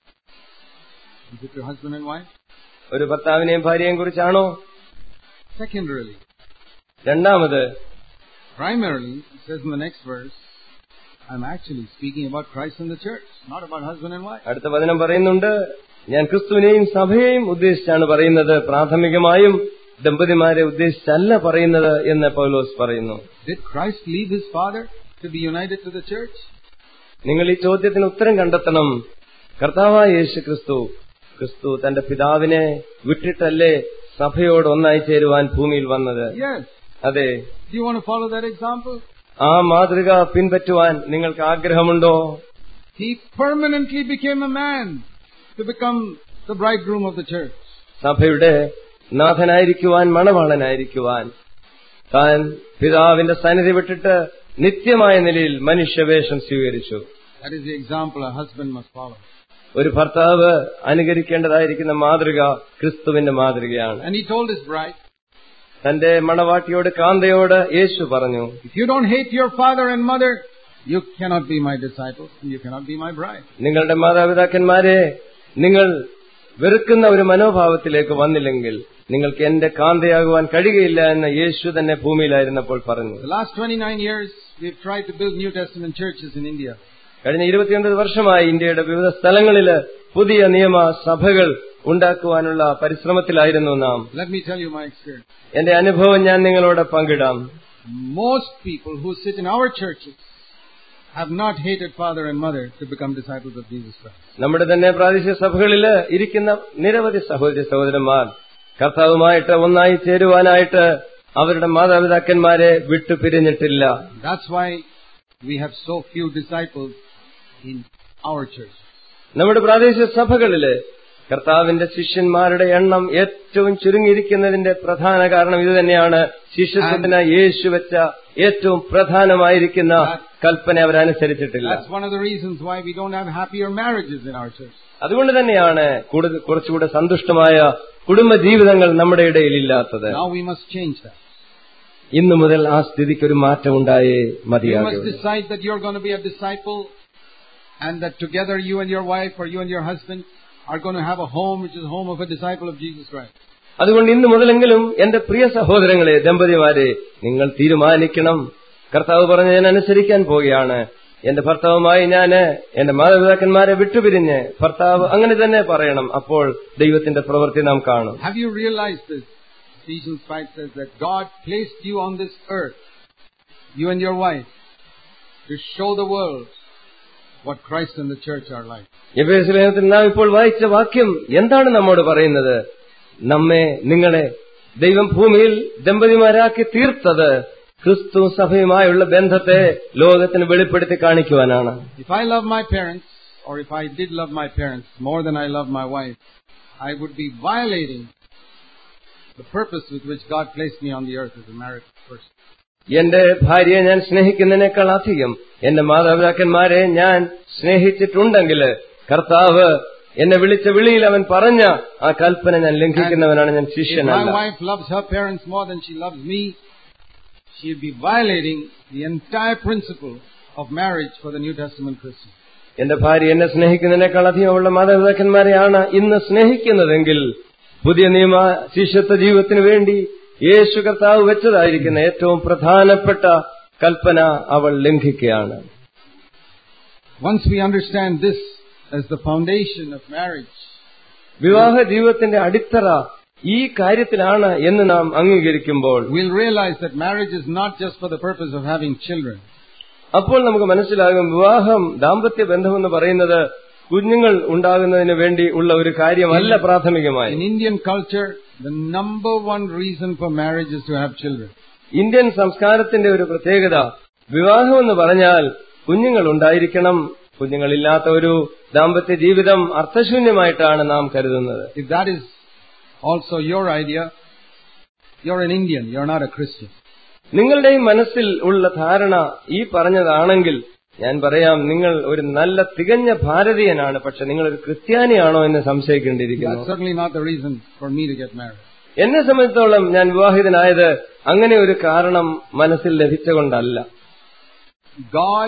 Is it your husband and wife? ഒരു ഭർത്താവിനെയും ഭാര്യയെയും കുറിച്ചാണോ Secondarily, രണ്ടാമത് primarily, it says in the next verse, I'm actually speaking about Christ and the church, not about husband and wife. അടുത്ത വചനം പറയുന്നുണ്ട് ഞാൻ ക്രിസ്തുവിനെയും സഭയെയും ഉദ്ദേശിച്ചാണ് പറയുന്നത് പ്രാഥമികമായും ദമ്പതിമാരെ ഉദ്ദേശിച്ചല്ല പറയുന്നത് എന്ന് പൗലോസ് പറയുന്നു Did Christ leave his father to be united to the church? നിങ്ങൾ ഈ ചോദ്യത്തിന് ഉത്തരം കണ്ടെത്തണം കർത്താവായ യേശു ക്രിസ്തു ക്രിസ്തു തന്റെ പിതാവിനെ വിട്ടിട്ടല്ലേ സഭയോട് ഒന്നായി ചേരുവാൻ ഭൂമിയിൽ വന്നത് Yes. അതെ Do you want to follow that example? ആ മാതൃക പിൻപറ്റുവാൻ നിങ്ങൾക്ക് ആഗ്രഹമുണ്ടോ He permanently became a man to become the bridegroom of the church. സഭയുടെ നാഥനായിരിക്കുവാൻ മണവാളനായിരിക്കുവാൻ താൻ പിതാവിന്റെ സന്നിധി വിട്ടിട്ട് നിത്യമായ നിലയിൽ മനുഷ്യവേഷം സ്വീകരിച്ചു That is the example a husband must follow. ഒരു ഭർത്താവ് അനുകരിക്കേണ്ടതായിരിക്കുന്ന മാതൃക ക്രിസ്തുവിന്റെ മാതൃകയാണ് And he told his bride, തന്റെ മണവാട്ടിയോട് കാന്തയോട് യേശു പറഞ്ഞു If you don't hate your father and mother, you cannot be my disciple and you cannot be my bride. നിങ്ങളുടെ മാതാപിതാക്കന്മാരെ നിങ്ങൾ വെറുക്കുന്ന ഒരു മനോഭാവത്തിലേക്ക് വന്നില്ലെങ്കിൽ നിങ്ങൾക്ക് എന്റെ കാന്തയാകുവാൻ കഴിയുകയില്ല എന്ന് യേശു തന്നെ ഭൂമിയിലായിരുന്നപ്പോൾ പറഞ്ഞു The last 29 years, we've tried to build New Testament churches in India. കഴിഞ്ഞ ഇരുപത്തിയൊൻപത് വർഷമായി ഇന്ത്യയുടെ വിവിധ സ്ഥലങ്ങളില് പുതിയ നിയമ സഭകൾ ഉണ്ടാക്കുവാനുള്ള പരിശ്രമത്തിലായിരുന്നു നാം Let me tell you my experience. എന്റെ അനുഭവം ഞാൻ നിങ്ങളോട് പങ്കിടാം Most people who sit in our churches have not hated father and mother to become disciples of Jesus Christ. നമ്മുടെ തന്നെ പ്രാദേശിക സഭകളില് ഇരിക്കുന്ന നിരവധി സഹോദരി സഹോദരന്മാർ കർത്താവുമായിട്ട് ഒന്നായി ചേരുവാനായിട്ട് അവരുടെ മാതാപിതാക്കന്മാരെ വിട്ടുപിരിഞ്ഞിട്ടില്ല That's why we have so few disciples in our church. നമ്മുടെ പ്രാദേശിക സഭകളില് കർത്താവിന്റെ ശിഷ്യന്മാരുടെ എണ്ണം ഏറ്റവും ചുരുങ്ങിയിരിക്കുന്നതിന്റെ പ്രധാന കാരണം ഇത് തന്നെയാണ് ശിഷ്യത്വത്തിന് യേശു വെച്ച ഏറ്റവും പ്രധാനമായിരിക്കുന്ന കൽപ്പന അവരനുസരിച്ചിട്ടില്ല That's one of the reasons why we don't have happier marriages in our church. അതുകൊണ്ട് തന്നെയാണ് കൂടുതൽ കുറച്ചുകൂടെ സന്തുഷ്ടമായ കുടുംബ ജീവിതങ്ങൾ നമ്മുടെ ഇടയിൽ ഇല്ലാത്തത് Now we must change that. ഇന്നു മുതൽ ആ സ്ഥിതിക്ക് ഒരു മാറ്റം ഉണ്ടായേ You must മതിയാകും decide that you're going to be a disciple and that together you and your wife or you and your husband are going to have a home which is home of a disciple of Jesus Christ. അതുകൊണ്ട് ഇന്നു മുതലെങ്കിലും എന്റെ പ്രിയ സഹോദരങ്ങളെ ദമ്പതിമാരെ നിങ്ങൾ തീരുമാനിക്കണം കർത്താവ് പറഞ്ഞ ഞാൻ അനുസരിക്കാൻ പോവുകയാണ് എന്റെ ഭർത്താവുമായി ഞാന് എന്റെ മാതാപിതാക്കന്മാരെ വിട്ടുപിരിഞ്ഞ് ഭർത്താവ് അങ്ങനെ തന്നെ പറയണം അപ്പോൾ ദൈവത്തിന്റെ പ്രവൃത്തി നാം കാണും Have you realized this? Ephesians 5 says that God placed you on this earth, you and your wife, to show the world what Christ and the church are like. എഫേസ് ലേഖനത്തിൽ നാം ഇപ്പോൾ വായിച്ച വാക്യം എന്താണ് നമ്മോട് പറയുന്നത് നമ്മെ നിങ്ങളെ ദൈവം ഭൂമിയിൽ ദമ്പതിമാരാക്കി തീർത്തത് ക്രിസ്തു സഭയുമായുള്ള ബന്ധത്തെ ലോകത്തിന് വെളിപ്പെടുത്തി കാണിക്കുവാനാണ് If I love my parents, or if I did love my parents more than I love my wife, I would be violating the purpose with which God placed me on the earth as a married person. എന്റെ ഭാര്യയെ ഞാൻ സ്നേഹിക്കുന്നതിനേക്കാൾ അധികം എന്റെ മാതാപിതാക്കന്മാരെ ഞാൻ സ്നേഹിച്ചിട്ടുണ്ടെങ്കിൽ കർത്താവ് എന്നെ വിളിച്ച വിളിയിൽ അവൻ പറഞ്ഞ ആ കൽപ്പന ഞാൻ ലംഘിക്കുന്നവനാണ് ഞാൻ If my ശിഷ്യനല്ല wife loves her parents more than she loves me, she'll be violating the entire principle of marriage for the New Testament Christian. എന്റെ ഭാര്യ എന്നെ സ്നേഹിക്കുന്നതിനേക്കാൾ അധികം അവളുടെ മാതാപിതാക്കന്മാരെയാണ് ഇന്ന് സ്നേഹിക്കുന്നതെങ്കിൽ പുതിയ നിയമ ശിഷ്യത്വ ജീവിതത്തിന് വേണ്ടി യേശു കർത്താവ് വെച്ചതായിരിക്കുന്ന ഏറ്റവും പ്രധാനപ്പെട്ട കൽപ്പന അവൾ ലംഘിക്കുകയാണ് Once we understand this as the foundation of marriage, വിവാഹ ജീവിതത്തിന്റെ അടിത്തറ ഈ കാര്യത്തിലാണ് എന്ന് നാം അംഗീകരിക്കുമ്പോൾ we'll realize that marriage is not just for the purpose of having children. അപ്പോൾ നമുക്ക് മനസ്സിലാകും വിവാഹം ദാമ്പത്യ ബന്ധമെന്ന് പറയുന്നത് കുഞ്ഞുങ്ങൾ ഉണ്ടാകുന്നതിന് വേണ്ടി ഉള്ള ഒരു കാര്യമല്ല പ്രാഥമികമായി In Indian culture, the number one reason for marriage is to have children. Indian സംസ്കാരത്തിന്റെ ഒരു പ്രത്യേകത വിവാഹം എന്ന് പറഞ്ഞാൽ കുഞ്ഞുങ്ങൾ ഉണ്ടായിരിക്കണം കുഞ്ഞുങ്ങളില്ലാത്ത ഒരു ദാമ്പത്യ ജീവിതം അർത്ഥശൂന്യമായിട്ടാണ് നാം കരുതുന്നത് If that is also your idea, you're an Indian, you're not a Christian. നിങ്ങളുടെയും മനസ്സിൽ ഉള്ള ധാരണ ഈ പറഞ്ഞതാണെങ്കിൽ ഞാൻ പറയാം നിങ്ങൾ ഒരു നല്ല തികഞ്ഞ ഭാരതീയനാണ് പക്ഷെ നിങ്ങൾ ഒരു ക്രിസ്ത്യാനിയാണോ എന്ന് സംശയിക്കേണ്ടിയിരിക്കുന്നു That's certainly not the reason for me to get married. എന്നെ സംബന്ധിച്ചോളം ഞാൻ വിവാഹിതനായത് അങ്ങനെ ഒരു കാരണം മനസ്സിൽ ലഭിച്ചുകൊണ്ടല്ല God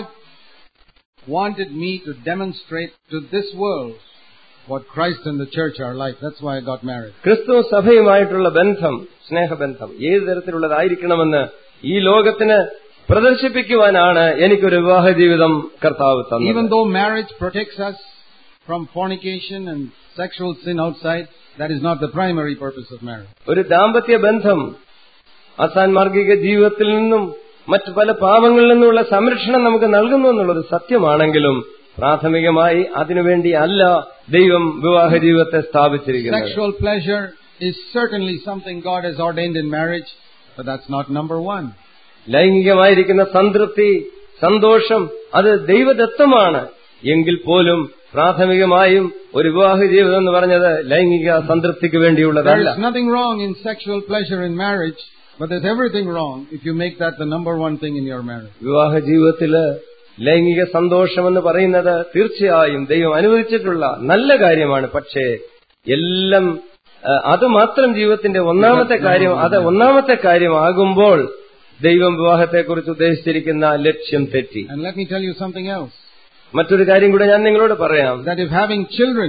wanted me to demonstrate to this world what Christ and the church are like. That's why I got married. ക്രിസ്തു സഭയുമായിട്ടുള്ള ബന്ധം സ്നേഹബന്ധം ഏത് തരത്തിലുള്ളതായിരിക്കണമെന്ന് ഈ ലോകത്തിന് പ്രദർശിപ്പിക്കുവാനാണ് എനിക്കൊരു വിവാഹ ജീവിതം കർത്താവ് Even തന്നത് though marriage protects us from fornication and sexual sin outside, that is not the primary purpose of marriage. ഒരു ദാമ്പത്യ ബന്ധം അസാൻമാർഗിക ജീവിതത്തിൽ നിന്നും മറ്റു പല പാപങ്ങളിൽ നിന്നുമുള്ള സംരക്ഷണം നമുക്ക് നൽകുന്നു എന്നുള്ളത് സത്യമാണെങ്കിലും പ്രാഥമികമായി അതിനുവേണ്ടി അല്ല ദൈവം വിവാഹ ജീവിതത്തെ സ്ഥാപിച്ചിരിക്കുന്നത് Sexual pleasure is certainly something God has ordained in marriage, but that's not number one. ലൈംഗികമായിരിക്കുന്ന സംതൃപ്തി സന്തോഷം അത് ദൈവദത്തമാണ് എങ്കിൽ പോലും പ്രാഥമികമായും ഒരു വിവാഹ ജീവിതം എന്ന് പറഞ്ഞത് ലൈംഗിക സംതൃപ്തിക്ക് There വേണ്ടിയുള്ളതല്ല is nothing wrong in sexual pleasure in marriage, but there's everything wrong if you make that the number one thing in your marriage. വിവാഹ ജീവിതത്തില് ലൈംഗിക സന്തോഷമെന്ന് പറയുന്നത് തീർച്ചയായും ദൈവം അനുവദിച്ചിട്ടുള്ള നല്ല കാര്യമാണ് പക്ഷേ എല്ലാം ആ, അത് മാത്രം ജീവിതത്തിന്റെ ഒന്നാമത്തെ കാര്യം അത് ഒന്നാമത്തെ കാര്യമാകുമ്പോൾ ദൈവം വിവാഹത്തെക്കുറിച്ച് ഉദ്ദേശിച്ചിരിക്കുന്ന ലക്ഷ്യം തെറ്റി And let me tell you something else. മറ്റൊരു കാര്യം കൂടെ ഞാൻ നിങ്ങളോട് പറയാം That if having children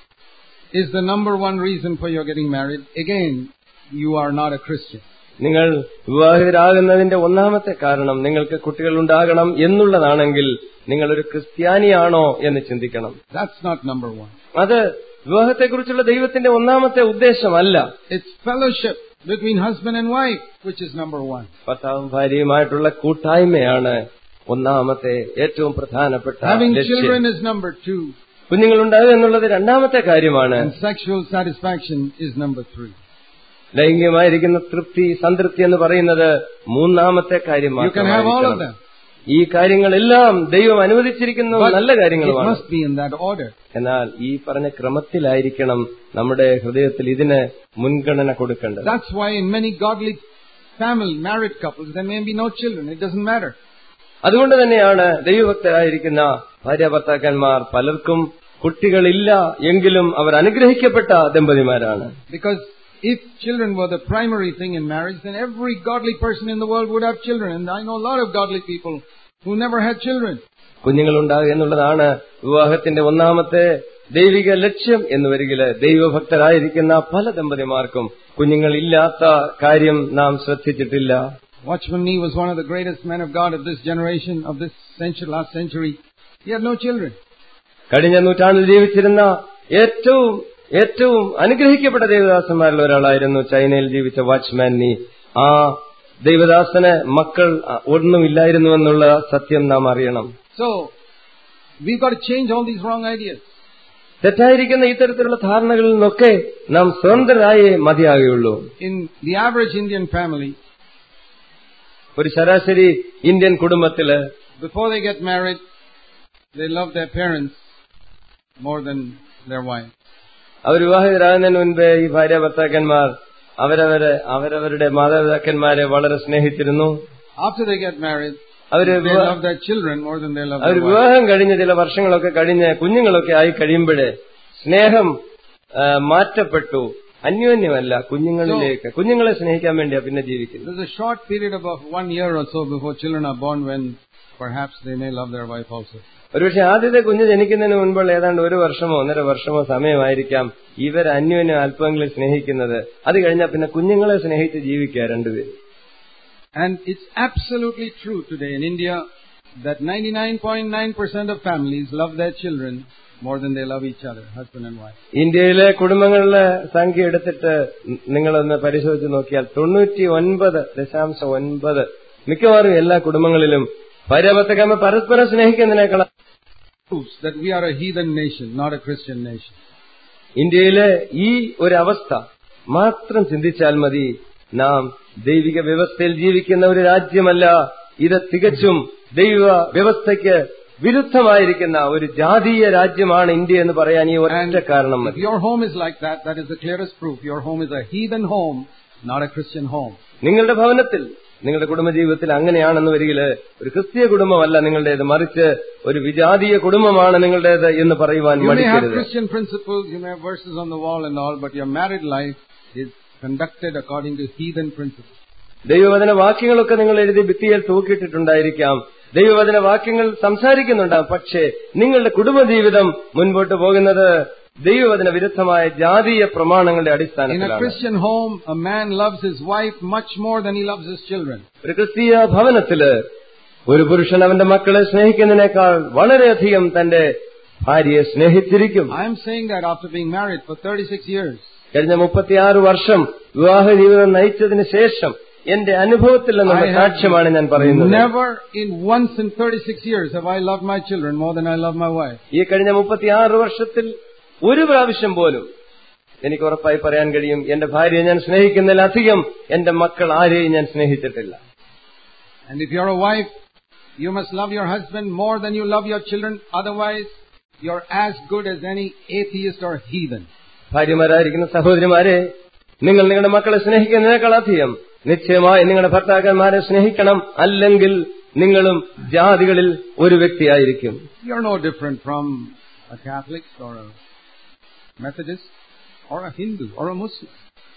is the number one reason for your getting married, again, you are not a Christian. നിങ്ങൾ വിവാഹിതരാകുന്നതിന്റെ ഒന്നാമത്തെ കാരണം നിങ്ങൾക്ക് കുട്ടികൾ ഉണ്ടാകണം എന്നുള്ളതാണെങ്കിൽ നിങ്ങളൊരു ക്രിസ്ത്യാനിയാണോ എന്ന് ചിന്തിക്കണം That's not number one. അത് വിവാഹത്തെക്കുറിച്ചുള്ള ദൈവത്തിന്റെ ഒന്നാമത്തെ ഉദ്ദേശമല്ല It's fellowship between husband and wife, which is number one. ഭർത്താവും ഭാര്യയുമായിട്ടുള്ള കൂട്ടായ്മയാണ് ഒന്നാമത്തെ ഏറ്റവും പ്രധാനപ്പെട്ട Having ലക്ഷ്യം children is number two, കുഞ്ഞുങ്ങളുണ്ടാകുക എന്നുള്ളത് രണ്ടാമത്തെ കാര്യമാണ് and sexual satisfaction is number three. ലൈംഗികമായിരിക്കുന്ന തൃപ്തി സംതൃപ്തി എന്ന് പറയുന്നത് മൂന്നാമത്തെ കാര്യം You can have all of മാത്രമായിരിക്കണം. them. ഈ കാര്യങ്ങളെല്ലാം ദൈവം അനുവദിച്ചിരിക്കുന്ന But നല്ല it കാര്യങ്ങളുമാണ് must be in that order. എന്നാൽ ഈ പറഞ്ഞ ക്രമത്തിലായിരിക്കണം നമ്മുടെ ഹൃദയത്തിൽ ഇതിന് മുൻഗണന കൊടുക്കേണ്ടത് That's why in many godly family, married couples, there may be no children. It doesn't matter. അതുകൊണ്ട് തന്നെയാണ് ദൈവഭക്തരായിരിക്കുന്ന ഭാര്യ ഭർത്താക്കന്മാർ പലർക്കും കുട്ടികളില്ല എങ്കിലും അവർ അനുഗ്രഹിക്കപ്പെട്ട ദമ്പതിമാരാണ് Because if children were the primary thing in marriage, then every godly person in the world would have children. And I know a lot of godly people who never had children. കുഞ്ഞുങ്ങളുണ്ടാകുക എന്നുള്ളതാണ് വിവാഹത്തിന്റെ ഒന്നാമത്തെ ദൈവിക ലക്ഷ്യം എന്ന് വരികില് ദൈവഭക്തരായിരിക്കുന്ന പല ദമ്പതിമാർക്കും കുഞ്ഞുങ്ങളില്ലാത്ത കാര്യം നാം ശ്രദ്ധിച്ചിട്ടില്ല Watchman Nee was one of the greatest men of God of this generation, of this century, last century. He had no children. കഴിഞ്ഞ നൂറ്റാണ്ടിൽ ജീവിച്ചിരുന്ന ഏറ്റവും ഏറ്റവും അനുഗ്രഹിക്കപ്പെട്ട ദേവദാസന്മാരിൽ ഒരാളായിരുന്നു ചൈനയിൽ ജീവിച്ച വാച്ച്മാൻ നീ ആ ദൈവദാസന് മക്കൾ ഒന്നുമില്ലായിരുന്നുവെന്നുള്ള സത്യം നാം അറിയണം So, we've got to change all these wrong ideas. തെറ്റായിരിക്കുന്ന ഇത്തരത്തിലുള്ള ധാരണകളിൽ നിന്നൊക്കെ നാം സ്വതന്ത്രരായേ മതിയാകുകയുള്ളൂ In the average Indian family, ഒരു ശരാശരി ഇന്ത്യൻ കുടുംബത്തില് before they get married, they love their parents more than their wife. അവർ വിവാഹിതരാകുന്നതിന് മുൻപേ ഈ ഭാര്യ ഭർത്താക്കന്മാർ അവരവരെ അവരവരുടെ മാതാപിതാക്കന്മാരെ വളരെ സ്നേഹിച്ചിരുന്നു After they get married, അവര് they വിവാ- love their children more than they love our their wife. വിവാഹം കഴിഞ്ഞ് ചില വർഷങ്ങളൊക്കെ കഴിഞ്ഞ് കുഞ്ഞുങ്ങളൊക്കെ ആയി കഴിയുമ്പോഴേ സ്നേഹം ആ, മാറ്റപ്പെട്ടു അന്യോന്യമല്ല കുഞ്ഞുങ്ങളിലേക്ക് കുഞ്ഞുങ്ങളെ സ്നേഹിക്കാൻ വേണ്ടിയാ പിന്നെ ജീവിക്കുന്നത് There's a short period of about one year or so before children are born when perhaps they may love their wife also. ഒരുപക്ഷെ ആദ്യത്തെ കുഞ്ഞ് ജനിക്കുന്നതിന് മുൻപുള്ള ഏതാണ്ട് ഒരു വർഷമോ ഒന്നര വർഷമോ സമയമായിരിക്കാം ഇവർ അന്യോന്യം അല്പങ്ങളിൽ സ്നേഹിക്കുന്നത് അത് കഴിഞ്ഞാൽ പിന്നെ കുഞ്ഞുങ്ങളെ സ്നേഹിച്ച് ജീവിക്കുക രണ്ടുപേരും And it's absolutely true today in India that 99.9% of families love their children more than they love each other, husband and wife. ഇന്ത്യയിലെ കുടുംബങ്ങളിലെ സംഖ്യ എടുത്തിട്ട് നിങ്ങളൊന്ന് പരിശോധിച്ച് നോക്കിയാൽ തൊണ്ണൂറ്റി ഒൻപത് ദശാംശം ഒൻപത് മിക്കവാറും എല്ലാ കുടുംബങ്ങളിലും ഭാര്യാഭർത്തക്കാമ പരസ്പരം സ്നേഹിക്കുന്നതിനേക്കാൾ Proves that we are a heathen nation, not a Christian nation. ഇന്ത്യയിലെ ഈ ഒരു അവസ്ഥ മാത്രം ചിന്തിച്ചാൽ മതി നാം ദൈവിക വ്യവസ്ഥയിൽ ജീവിക്കുന്ന ഒരു രാജ്യമല്ല ഇത് തികച്ചും ദൈവ വ്യവസ്ഥയ്ക്ക് വിരുദ്ധമായിരിക്കുന്ന ഒരു ജാതീയ രാജ്യമാണ് ഇന്ത്യ എന്ന് പറയാൻ ഈ ഒരൊറ്റ കാരണം If മതി your home is like that, that is the clearest proof. Your home is a heathen home, not a Christian home. നിങ്ങളുടെ ഭവനത്തിൽ നിങ്ങളുടെ കുടുംബജീവിതത്തിൽ അങ്ങനെയാണെന്ന് വരികില് ഒരു ക്രിസ്തീയ കുടുംബമല്ല നിങ്ങളുടേത് മറിച്ച് ഒരു വിജാതീയ കുടുംബമാണ് നിങ്ങളുടേത് എന്ന് പറയുവാൻ You may have മടിക്കരുത് Christian principles, you may have verses on the wall and all, but your married life is conducted according to heathen principles. ദൈവവചന വാക്യങ്ങളൊക്കെ നിങ്ങൾ എഴുതി ഭിത്തിയിൽ തൂക്കിയിട്ടിട്ടുണ്ടായിരിക്കാം ദൈവവചന വാക്യങ്ങൾ സംസാരിക്കുന്നുണ്ടാവും പക്ഷേ നിങ്ങളുടെ കുടുംബജീവിതം മുൻപോട്ട് പോകുന്നത് ദൈവവചന വിരുദ്ധമായ ജാതീയ പ്രമാണങ്ങളുടെ In a അടിസ്ഥാനത്തിലാണ് Christian home, a man loves his wife much more than he loves his children. ഒരു ക്രിസ്തീയ ഭവനത്തില് ഒരു പുരുഷൻ അവന്റെ മക്കളെ സ്നേഹിക്കുന്നതിനേക്കാൾ വളരെയധികം തന്റെ ഭാര്യയെ സ്നേഹിച്ചിരിക്കും I am saying that after being married for 36 years. കഴിഞ്ഞ മുപ്പത്തിയാറ് വർഷം വിവാഹ ജീവിതം നയിച്ചതിന് ശേഷം എന്റെ അനുഭവത്തിൽ നിന്നുള്ള I have സാക്ഷ്യമാണ് ഞാൻ പറയുന്നത് Never in once in 36 years have I loved my children more than I love my wife. ഈ കഴിഞ്ഞ മുപ്പത്തിയാറ് വർഷത്തിൽ ഒരു പ്രാവശ്യം പോലും എനിക്ക് ഉറപ്പായി പറയാൻ കഴിയും എന്റെ ഭാര്യയെ ഞാൻ സ്നേഹിക്കുന്നതിലധികം എന്റെ മക്കൾ ആരെയും ഞാൻ സ്നേഹിച്ചിട്ടില്ല And if you're a wife, you must love your husband more than you love your children. Otherwise, you're as good as any atheist or heathen. ഭാര്യമാരായിരിക്കുന്ന സഹോദരിമാരെ നിങ്ങൾ നിങ്ങളുടെ മക്കളെ സ്നേഹിക്കുന്നതിനേക്കാൾ അധികം നിശ്ചയമായി നിങ്ങളുടെ ഭർത്താക്കന്മാരെ സ്നേഹിക്കണം അല്ലെങ്കിൽ നിങ്ങളും ജാതികളിൽ ഒരു വ്യക്തിയായിരിക്കും You're no different from a Catholic or a Methodist or a Hindu or a Muslim.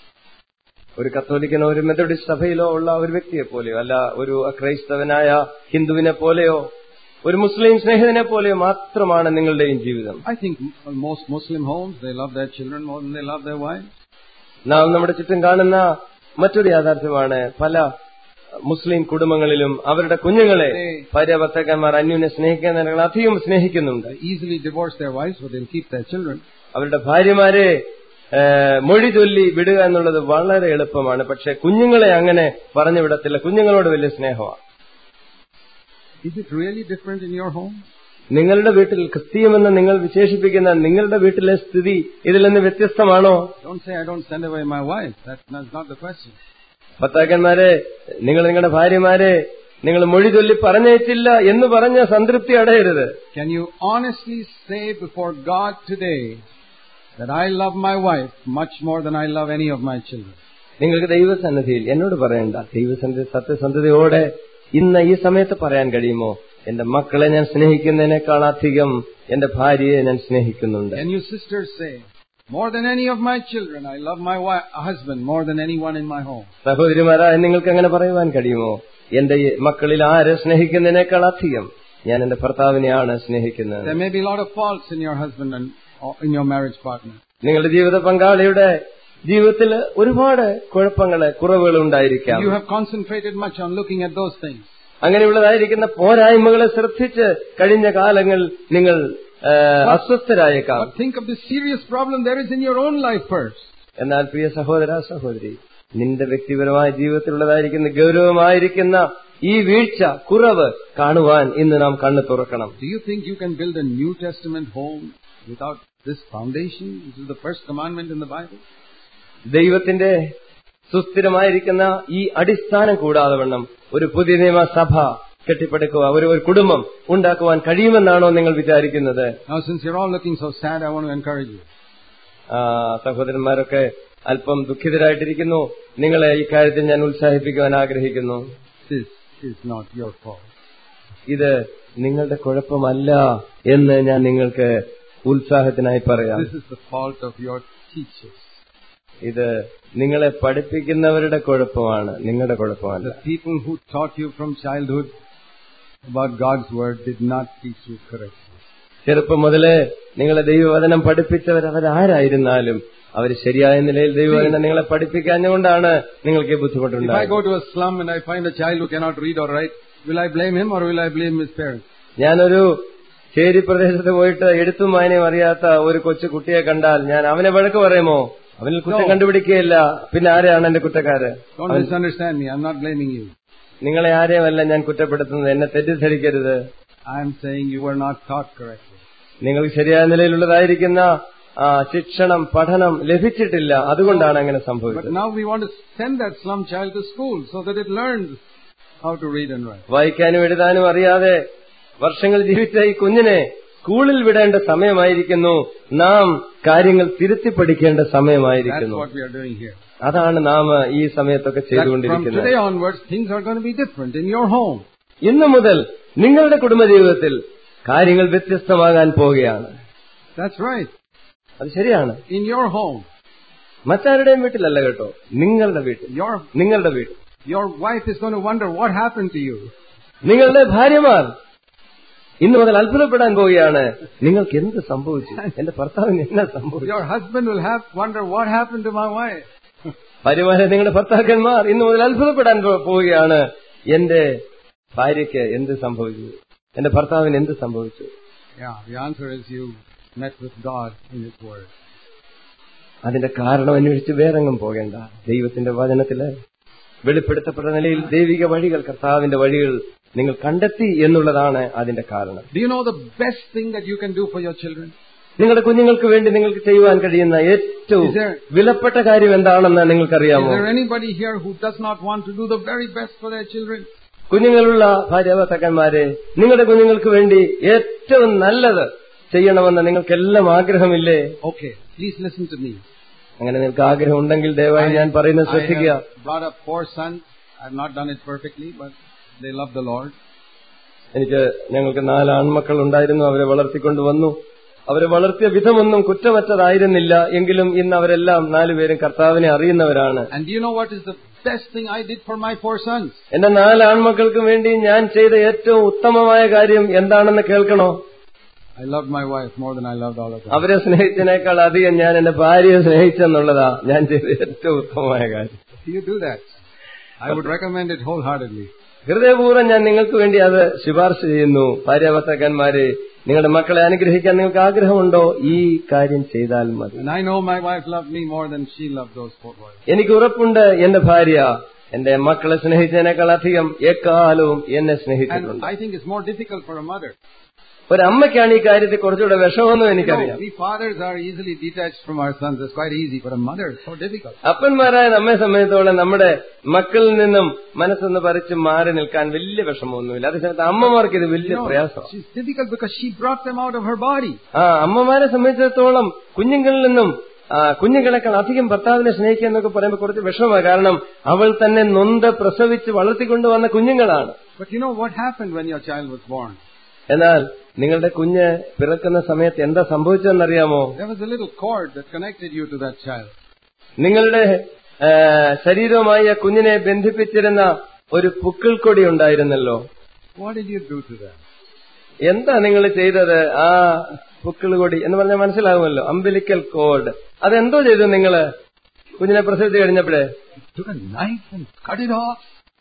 ഒരു കത്തോലിക്കനോ ഒരു മെത്തഡിസ്റ്റ് സഭയിലോ ഉള്ള ഒരു വ്യക്തിയെ പോലെയോ അല്ല ഒരു ക്രൈസ്തവനായ ഹിന്ദുവിനെ പോലെയോ ഒരു മുസ്ലിം സ്നേഹിതനെ പോലെയോ മാത്രമാണ് നിങ്ങളുടെയും ജീവിതം I think m- most Muslim homes, they love their children more than they love their wives. നാം നമ്മുടെ ചുറ്റും കാണുന്ന മറ്റൊരു യാഥാർത്ഥ്യമാണ് പല മുസ്ലിം കുടുംബങ്ങളിലും അവരുടെ കുഞ്ഞുങ്ങളെ ഭാര്യ ഭർത്താക്കന്മാർ അന്യോന്യം സ്നേഹിക്കുന്നതിനേക്കാൾ അധികം സ്നേഹിക്കുന്നുണ്ട് They easily divorce their wives, but they'll keep their children. അവരുടെ ഭാര്യമാരെ ഏ, മൊഴി ചൊല്ലി വിടുക എന്നുള്ളത് വളരെ എളുപ്പമാണ് പക്ഷെ കുഞ്ഞുങ്ങളെ അങ്ങനെ പറഞ്ഞു വിടത്തില്ല കുഞ്ഞുങ്ങളോട് വലിയ സ്നേഹമാണ് Is it really different in your home? നിങ്ങളുടെ വീട്ടിൽ ക്രിസ്തീയമെന്ന് നിങ്ങൾ വിശേഷിപ്പിക്കുന്ന നിങ്ങളുടെ വീട്ടിലെ സ്ഥിതി ഇതിൽ നിന്ന് വ്യത്യസ്തമാണോ Don't say I don't send away my wife. That- That's not the question. ഭർത്താക്കന്മാരെ നിങ്ങൾ നിങ്ങളുടെ ഭാര്യമാരെ നിങ്ങൾ മൊഴി ചൊല്ലി പറഞ്ഞയച്ചില്ല എന്ന് പറഞ്ഞ സംതൃപ്തി അടയരുത് Can you honestly say before God today that I love my wife much more than I love any of my children? നിങ്ങൾക്ക് ദൈവസന്നിധിയിൽ എന്നോട് പറയണ്ട ദൈവസന്നിധി സത്യസന്ധതയോടെ ഇന്ന് ഈ സമയത്ത് പറയാൻ കഴിയുമോ എന്റെ മക്കളെ ഞാൻ സ്നേഹിക്കുന്നതിനേക്കാൾ അധികം എന്റെ ഭാര്യയെ ഞാൻ സ്നേഹിക്കുന്നുണ്ട് Can you sisters say, more than any of my children, I love my wi- husband more than anyone in my home? സഹോദരിമാരായ നിങ്ങൾക്ക് അങ്ങനെ പറയുവാൻ കഴിയുമോ എന്റെ ഈ മക്കളിൽ ആരെ സ്നേഹിക്കുന്നതിനേക്കാൾ അധികം ഞാൻ എന്റെ ഭർത്താവിനെയാണ് സ്നേഹിക്കുന്നത് There may be a lot of faults in your husband and or in your marriage partner. നിങ്ങളുടെ ജീവിത പങ്കാളിയുടെ ജീവിതത്തിൽ ഒരുപാട് കുഴപ്പങ്ങള് കുറവുകൾ ഉണ്ടായിരിക്കാം You have concentrated much on looking at those things. അങ്ങനെയുള്ളതായിരിക്കുന്ന പോരായ്മകളെ ശ്രദ്ധിച്ച് കഴിഞ്ഞ കാലങ്ങൾ നിങ്ങൾ ആ, അസ്വസ്ഥരായേക്കാം But think of the serious problem there is in your own life first. എന്നാൽ പ്രിയ സഹോദര സഹോദരി നിന്റെ വ്യക്തിപരമായ ജീവിതത്തിലുള്ളതായിരിക്കുന്ന ഗൗരവമായിരിക്കുന്ന ഈ വീഴ്ച കുറവ് കാണുവാൻ ഇന്ന് നാം കണ്ണു തുറക്കണം Do you think you can build a New Testament home without this foundation? This is the first commandment in the Bible. ദൈവത്തിന്റെ സുസ്ഥിരമായിരിക്കുന്ന ഈ അടിസ്ഥാനം കൂടാതെ വണ്ണം ഒരു പുതിയ നിയമസഭ കെട്ടിപ്പടുക്കുക ഒരു ഒരു കുടുംബം ഉണ്ടാക്കുവാൻ കഴിയുമെന്നാണോ നിങ്ങൾ വിചാരിക്കുന്നത് Now, since you're all looking so sad, I want to encourage you. ആ, സഹോദരന്മാരൊക്കെ അല്പം ദുഃഖിതരായിട്ടിരിക്കുന്നു നിങ്ങളെ ഈ കാര്യത്തിൽ ഞാൻ ഉത്സാഹിപ്പിക്കുവാൻ ആഗ്രഹിക്കുന്നു This, is not your fault. ഇത് നിങ്ങളുടെ കുഴപ്പമല്ല എന്ന് ഞാൻ നിങ്ങൾക്ക് ഉത്സാഹത്തിനായി പറയാം This is the fault of your teachers. ഇത് നിങ്ങളെ പഠിപ്പിക്കുന്നവരുടെ കുഴപ്പമാണ് നിങ്ങളുടെ കുഴപ്പമല്ല The people who taught you from childhood about God's word did not teach you correctly. ചെറുപ്പം മുതലേ നിങ്ങളെ ദൈവവചനം പഠിപ്പിച്ചവർ അവരാരായിരുന്നാലും അവർ ശരിയായ നിലയിൽ ദൈവവചനം നിങ്ങളെ പഠിപ്പിക്കാഞ്ഞുകൊണ്ടാണ് നിങ്ങൾക്ക് ഈ If I ബുദ്ധിമുട്ടുണ്ടായത് go to a slum and I find a child who cannot read or write, will I blame him or will I blame his parents? ഞാനൊരു ചേരി പ്രദേശത്ത് പോയിട്ട് എഴുത്തും വായനയും അറിയാത്ത ഒരു കൊച്ചു കുട്ടിയെ കണ്ടാൽ ഞാൻ അവനെ വഴക്ക് പറയുമോ അവനിൽ കുറ്റം No. കണ്ടുപിടിക്കുകയില്ല പിന്നെ ആരെയാണ് എന്റെ കുറ്റക്കാര് Don't misunderstand me. I'm not blaming you. നിങ്ങളെ ആരെയുമല്ല ഞാൻ കുറ്റപ്പെടുത്തുന്നത് എന്നെ തെറ്റിദ്ധരിക്കരുത് I'm saying you were not taught correctly. നിങ്ങൾക്ക് ശരിയായ നിലയിലുള്ളതായിരിക്കുന്ന ആ, ശിക്ഷണം പഠനം ലഭിച്ചിട്ടില്ല അതുകൊണ്ടാണ് അങ്ങനെ But സംഭവിച്ചത് now we want to send that slum child to school so that it learns how to read and write. വായിക്കാനും എഴുതാനും അറിയാതെ വർഷങ്ങൾ ജീവിച്ച ഈ കുഞ്ഞിനെ സ്കൂളിൽ വിടേണ്ട സമയമായിരിക്കുന്നു നാം കാര്യങ്ങൾ തിരുത്തി പഠിക്കേണ്ട That's സമയമായിരിക്കുന്നു what we are doing here. അതാണ് നാം ഈ സമയത്തൊക്കെ That from ചെയ്തുകൊണ്ടിരിക്കുന്നത് today onwards, things are going to be different in your home. ഇന്നു മുതൽ നിങ്ങളുടെ കുടുംബജീവിതത്തിൽ കാര്യങ്ങൾ വ്യത്യസ്തമാകാൻ പോവുകയാണ് That's right. അത് ശരിയാണ് In your home. മറ്റാരുടെയും വീട്ടിലല്ല കേട്ടോ നിങ്ങളുടെ വീട്ടിൽ Your, നിങ്ങളുടെ വീട്ടിൽ your wife is going to wonder what happened to you. നിങ്ങളുടെ ഭാര്യമാർ ഇന്നു മുതൽ അത്ഭുതപ്പെടാൻ പോവുകയാണ് നിങ്ങൾക്ക് എന്ത് സംഭവിച്ചു എന്റെ ഭർത്താവിന് എന്നാ സംഭവിച്ചു Your husband will have wonder what happened to my wife. ഭാര്യമാരെ നിങ്ങളുടെ ഭർത്താക്കന്മാർ ഇന്നു മുതൽ അത്ഭുതപ്പെടാൻ പോ- പോവുകയാണ് എന്റെ ഭാര്യയ്ക്ക് എന്ത് സംഭവിച്ചു എന്റെ ഭർത്താവിന് എന്ത് സംഭവിച്ചു Yeah, the answer is you met with God in His Word. അതിന്റെ കാരണം അന്വേഷിച്ച് വേറെങ്ങും പോകേണ്ട ദൈവത്തിന്റെ വചനത്തില് വെളിപ്പെടുത്തപ്പെട്ട നിലയിൽ ദൈവിക വഴികൾ കർത്താവിന്റെ വഴികൾ നിങ്ങൾ കണ്ടെത്തി എന്നുള്ളതാണ് അതിന്റെ കാരണം Do you know the best thing that you can do for your children? നിങ്ങളുടെ കുഞ്ഞുങ്ങൾക്ക് വേണ്ടി നിങ്ങൾക്ക് ചെയ്യുവാൻ കഴിയുന്ന ഏറ്റവും Is there- വിലപ്പെട്ട കാര്യം എന്താണെന്ന് Is നിങ്ങൾക്കറിയാമോ there anybody here who does not want to do the very best for their children? കുഞ്ഞുങ്ങളുള്ള ഭാര്യാഭർത്താക്കന്മാരെ നിങ്ങളുടെ കുഞ്ഞുങ്ങൾക്ക് വേണ്ടി ഏറ്റവും നല്ലത് ചെയ്യണമെന്ന് നിങ്ങൾക്കെല്ലാം ആഗ്രഹമില്ലേ Okay, please listen to me. അങ്ങനെ നിങ്ങൾക്ക് ആഗ്രഹം ഉണ്ടെങ്കിൽ ദയവായി ഞാൻ പറയുന്നത് I ശ്രദ്ധിക്കുക have brought up four sons. I have not done it perfectly, but they love the Lord. എനിക്ക് ഞങ്ങൾക്ക് നാല് ആൺമക്കൾ ഉണ്ടായിരുന്നു അവരെ വളർത്തിക്കൊണ്ടുവന്നു അവരെ വളർത്തിയ വിധമൊന്നും കുറ്റമറ്റതായിരുന്നില്ല എങ്കിലും ഇന്ന് അവരെല്ലാം നാലുപേരും കർത്താവിനെ അറിയുന്നവരാണ് And do you know what is the best thing I did for my four sons? എന്റെ നാല് ആൺമക്കൾക്ക് വേണ്ടി ഞാൻ ചെയ്ത ഏറ്റവും ഉത്തമമായ കാര്യം എന്താണെന്ന് കേൾക്കണോ I loved my wife more than I loved all of them. അവരെ സ്നേഹിച്ചതിനേക്കാൾ അധികം ഞാൻ എന്റെ ഭാര്യയെ സ്നേഹിച്ചെന്നുള്ളതാ ഞാൻ ചെയ്ത ഏറ്റവും ഉത്തമമായ കാര്യം Do you do that? I would recommend it wholeheartedly. ഹൃദയപൂർവ്വം ഞാൻ നിങ്ങൾക്ക് വേണ്ടി അത് ശുപാർശ ചെയ്യുന്നു ഭാര്യാഭർത്താക്കന്മാരെ നിങ്ങളുടെ മക്കളെ അനുഗ്രഹിക്കാൻ നിങ്ങൾക്ക് ആഗ്രഹമുണ്ടോ ഈ കാര്യം ചെയ്താൽ മതി And I know my wife loved me more than she loved those four boys. എനിക്ക് ഉറപ്പുണ്ട് എന്റെ ഭാര്യ എന്റെ മക്കളെ സ്നേഹിച്ചതിനേക്കാൾ അധികം എക്കാലവും എന്നെ And സ്നേഹിച്ചിട്ടുണ്ട് I think it's more difficult for a mother. ഒരമ്മയ്ക്കാണ് ഈ കാര്യത്തിൽ കുറച്ചുകൂടെ വിഷമമെന്നും You എനിക്കറിയാം know, we fathers are easily detached from our sons. It's quite easy, but a mother is so difficult. അപ്പന്മാരായ നമ്മെ സംബന്ധിച്ചോളം നമ്മുടെ മക്കളിൽ നിന്നും മനസ്സൊന്ന് പറിച്ച് മാറി നിൽക്കാൻ വലിയ വിഷമമൊന്നുമില്ല അതേസമയത്ത് അമ്മമാർക്ക് ഇത് വലിയ You know, പ്രയാസം she's difficult because she brought them out of her body. ആ അമ്മമാരെ സംബന്ധിച്ചിടത്തോളം കുഞ്ഞുങ്ങളിൽ നിന്നും ആ, കുഞ്ഞുങ്ങളെക്കാൾ അധികം ഭർത്താവിനെ സ്നേഹിക്കുക എന്നൊക്കെ പറയുമ്പോൾ കുറച്ച് വിഷമമാണ് കാരണം അവൾ തന്നെ നൊന്ത് പ്രസവിച്ച് വളർത്തിക്കൊണ്ടുവന്ന കുഞ്ഞുങ്ങളാണ് But you know what happened when your child was born? എന്നാൽ നിങ്ങളുടെ കുഞ്ഞ് പിറക്കുന്ന സമയത്ത് എന്താ സംഭവിച്ചതെന്നറിയാമോ There was a little cord that connected you to that child. നിങ്ങളുടെ ആ, ശരീരവുമായി ആ കുഞ്ഞിനെ ബന്ധിപ്പിച്ചിരുന്ന ഒരു പുക്കിൾക്കൊടി ഉണ്ടായിരുന്നല്ലോ What did you do to that? എന്താ നിങ്ങൾ ചെയ്തത് ആ പുക്കിൾകൊടി എന്ന് പറഞ്ഞാൽ മനസ്സിലാകുമല്ലോ അംബിലിക്കൽ കോഡ് അതെന്തോ ചെയ്തു നിങ്ങള് കുഞ്ഞിനെ പ്രസവിച്ച് കഴിഞ്ഞപ്പോഴേ Took a knife and cut it off.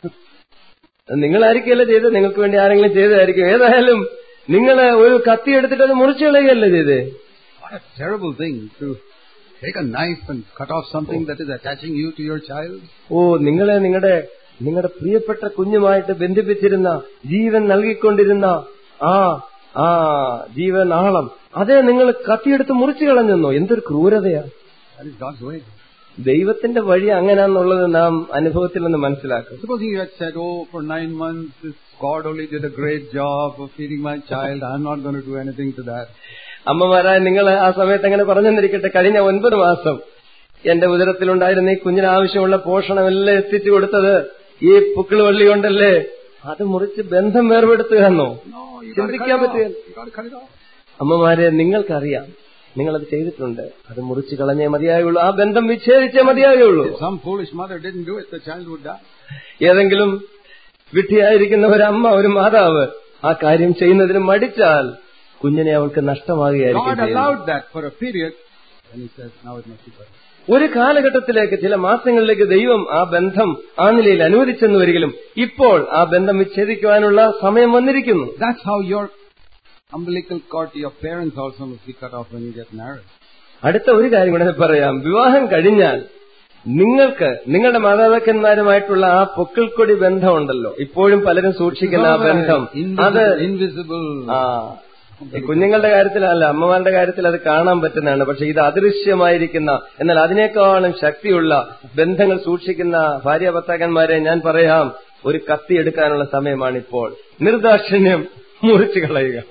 നിങ്ങളായിരിക്കല്ലേ ചെയ്തത് നിങ്ങൾക്ക് വേണ്ടി ആരെങ്കിലും ചെയ്തതായിരിക്കും ഏതായാലും നിങ്ങൾ ഒരു കത്തി എടുത്തിട്ട് അത് മുറിച്ചു കളയുകയല്ലേ ചെയ്തേ What a terrible thing to take a knife and cut off something that is attaching you to your child. ഓ നിങ്ങളെ നിങ്ങളുടെ നിങ്ങളുടെ പ്രിയപ്പെട്ട കുഞ്ഞുമായിട്ട് ബന്ധിപ്പിച്ചിരുന്ന ജീവൻ നൽകിക്കൊണ്ടിരുന്ന ആ ആ ജീവനാളം അതേ നിങ്ങൾ കത്തിയെടുത്ത് മുറിച്ചു കളഞ്ഞെന്നോ എന്തൊരു ക്രൂരതയാ That is God's way. ദൈവത്തിന്റെ വഴി അങ്ങനെയാന്നുള്ളത് നാം അനുഭവത്തിൽ നിന്ന് മനസ്സിലാക്കും Suppose you had said, oh, for nine months, this God only did a great job of feeding my child. I'm not going to do anything to that. അമ്മമാരായ നിങ്ങൾ ആ സമയത്ത് അങ്ങനെ പറഞ്ഞെന്നിരിക്കട്ടെ കഴിഞ്ഞ ഒൻപത് മാസം എന്റെ ഉദരത്തിലുണ്ടായിരുന്ന ഈ കുഞ്ഞിന് ആവശ്യമുള്ള പോഷണമെല്ലാം എത്തിച്ചു കൊടുത്തത് ഈ പുക്കിൾ വള്ളി കൊണ്ടല്ലേ അത് മുറിച്ച് ബന്ധം വേർപെടുത്തുക എന്നോ No, you got to cut it off. You got to cut it off. അമ്മമാരെ നിങ്ങൾക്കറിയാം നിങ്ങളത് ചെയ്തിട്ടുണ്ട് അത് മുറിച്ച് കളഞ്ഞേ മതിയായുള്ളൂ ആ ബന്ധം വിച്ഛേദിച്ചേ മതിയായുള്ളൂ If some foolish mother didn't do it, the child would die. ഏതെങ്കിലും വിട്ടിയായിരിക്കുന്ന ഒരമ്മ ഒരു മാതാവ് ആ കാര്യം ചെയ്യുന്നതിന് മടിച്ചാൽ കുഞ്ഞിനെ അവൾക്ക് നഷ്ടമാകുകയായിരിക്കും God ചെയ്യുന്നത്. allowed that for a period, and He says, now it must be cut. ഒരു കാലഘട്ടത്തിലേക്ക് ചില മാസങ്ങളിലേക്ക് ദൈവം ആ ബന്ധം ആ നിലയിൽ അനുവദിച്ചെന്ന് വരികിലും ഇപ്പോൾ ആ ബന്ധം വിച്ഛേദിക്കുവാനുള്ള സമയം വന്നിരിക്കുന്നു That's how your umbilical cord to your parents also must be cut off when you get married. അടുത്ത ഒരു കാര്യം കൂടെ പറയാം വിവാഹം കഴിഞ്ഞാൽ നിങ്ങൾക്ക് നിങ്ങളുടെ മാതാപിതാക്കന്മാരുമായിട്ടുള്ള ആ പൊക്കിൾക്കൊടി ബന്ധമുണ്ടല്ലോ ഇപ്പോഴും പലരും സൂക്ഷിക്കുന്ന ആ ബന്ധം അത് invisible, invisible. ആ ഈ കുഞ്ഞുങ്ങളുടെ കാര്യത്തിലല്ല അമ്മമാരുടെ കാര്യത്തിൽ അത് കാണാൻ പറ്റുന്നതാണ് പക്ഷെ ഇത് അദൃശ്യമായിരിക്കുന്ന എന്നാൽ അതിനേക്കാളും ശക്തിയുള്ള ബന്ധങ്ങൾ സൂക്ഷിക്കുന്ന ഭാര്യ ഭർത്താക്കന്മാരെ ഞാൻ പറയാം ഒരു കത്തി എടുക്കാനുള്ള സമയമാണിപ്പോൾ നിർദാക്ഷിണ്യം മുറിച്ചു കളയുക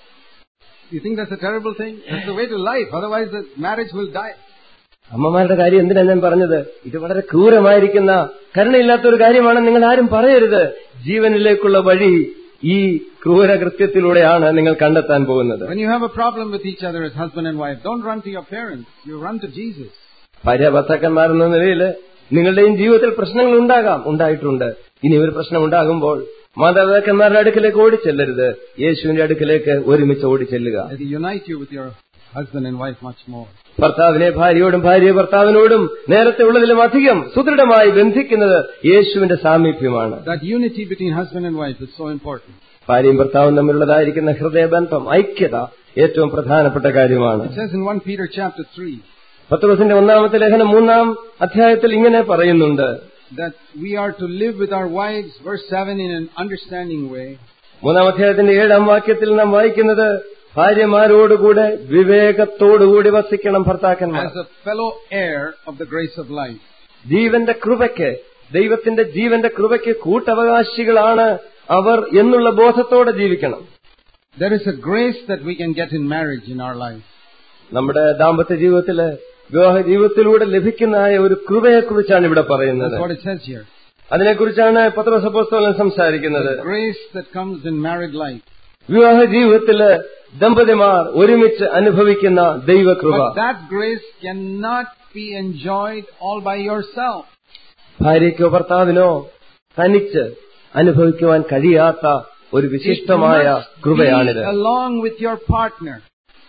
You think that's a terrible thing? That's the way to life. Otherwise, the marriage will die. അമ്മമാരുടെ കാര്യം എന്തിനാ ഞാൻ പറഞ്ഞത് ഇത് വളരെ ക്രൂരമായിരിക്കുന്ന കരുണയില്ലാത്ത ഒരു കാര്യമാണ് നിങ്ങൾ ആരും പറയരുത് ജീവനിലേക്കുള്ള വഴി ഈ ക്രൂരകൃത്യത്തിലൂടെയാണ് നിങ്ങൾ കണ്ടെത്താൻ പോകുന്നത് When you have a problem with each other as husband and wife, don't run to your parents. You run to Jesus. ഭാര്യ ഭർത്താക്കന്മാരെന്ന നിലയിൽ നിങ്ങളുടെയും ജീവിതത്തിൽ പ്രശ്നങ്ങൾ ഉണ്ടാകാം ഉണ്ടായിട്ടുണ്ട് ഇനി ഒരു പ്രശ്നം ഉണ്ടാകുമ്പോൾ മാതാപിതാക്കന്മാരുടെ അടുക്കിലേക്ക് ഓടിച്ചെല്ലരുത് യേശുവിന്റെ അടുക്കിലേക്ക് ഒരുമിച്ച് ഓടിച്ചെല്ലുക It will unite you with your husband and wife much more. ഭർത്താവിനെ ഭാര്യയോടും ഭാര്യയെ ഭർത്താവിനോടും നേരത്തെ ഉള്ളതിലും അധികം സുദൃഢമായി ബന്ധിക്കുന്നത് യേശുവിന്റെ സാമീപ്യമാണ് That unity between husband and wife is so important. ഭാര്യയും ഭർത്താവും തമ്മിലുള്ളതായിരിക്കുന്ന ഹൃദയബന്ധം ഐക്യത ഏറ്റവും പ്രധാനപ്പെട്ട കാര്യമാണ് It says in 1 Peter chapter 3 പത്രോസിന്റെ ഒന്നാമത്തെ ലേഖനം മൂന്നാം അധ്യായത്തിൽ ഇങ്ങനെ പറയുന്നുണ്ട് that we are to live with our wives, verse 7, in an understanding way, മൂന്നാം അധ്യായത്തിന്റെ ഏഴാം വാക്യത്തിൽ നാം വായിക്കുന്നത് ഭാര്യമാരോടുകൂടെ വിവേകത്തോടുകൂടി വസിക്കണം ഭർത്താക്കന്മാർ as a fellow heir of the grace of life. ജീവന്റെ കൃപയ്ക്ക് ദൈവത്തിന്റെ ജീവന്റെ കൃപയ്ക്ക് കൂട്ടവകാശികളാണ് അവർ എന്നുള്ള ബോധത്തോടെ ജീവിക്കണം There is a grace that we can get in marriage in our life. നമ്മുടെ ദാമ്പത്യ ജീവിതത്തില് വിവാഹ ജീവിതത്തിലൂടെ ലഭിക്കുന്ന ഒരു കൃപയെക്കുറിച്ചാണ് ഇവിടെ പറയുന്നത് That's what it says here. അതിനെക്കുറിച്ചാണ് പത്രസപ്പോസ്തോലൻ സംസാരിക്കുന്നത് The grace that comes in married life. വിവാഹ ജീവിതത്തില് ദമ്പതിമാർ ഒരുമിച്ച് അനുഭവിക്കുന്ന ദൈവകൃപ But that grace cannot be enjoyed all by yourself. ഭാര്യയ്ക്കോ ഭർത്താവിനോ തനിച്ച് അനുഭവിക്കുവാൻ കഴിയാത്ത ഒരു It വിശിഷ്ടമായ must കൃപയാണിത് be along with your partner.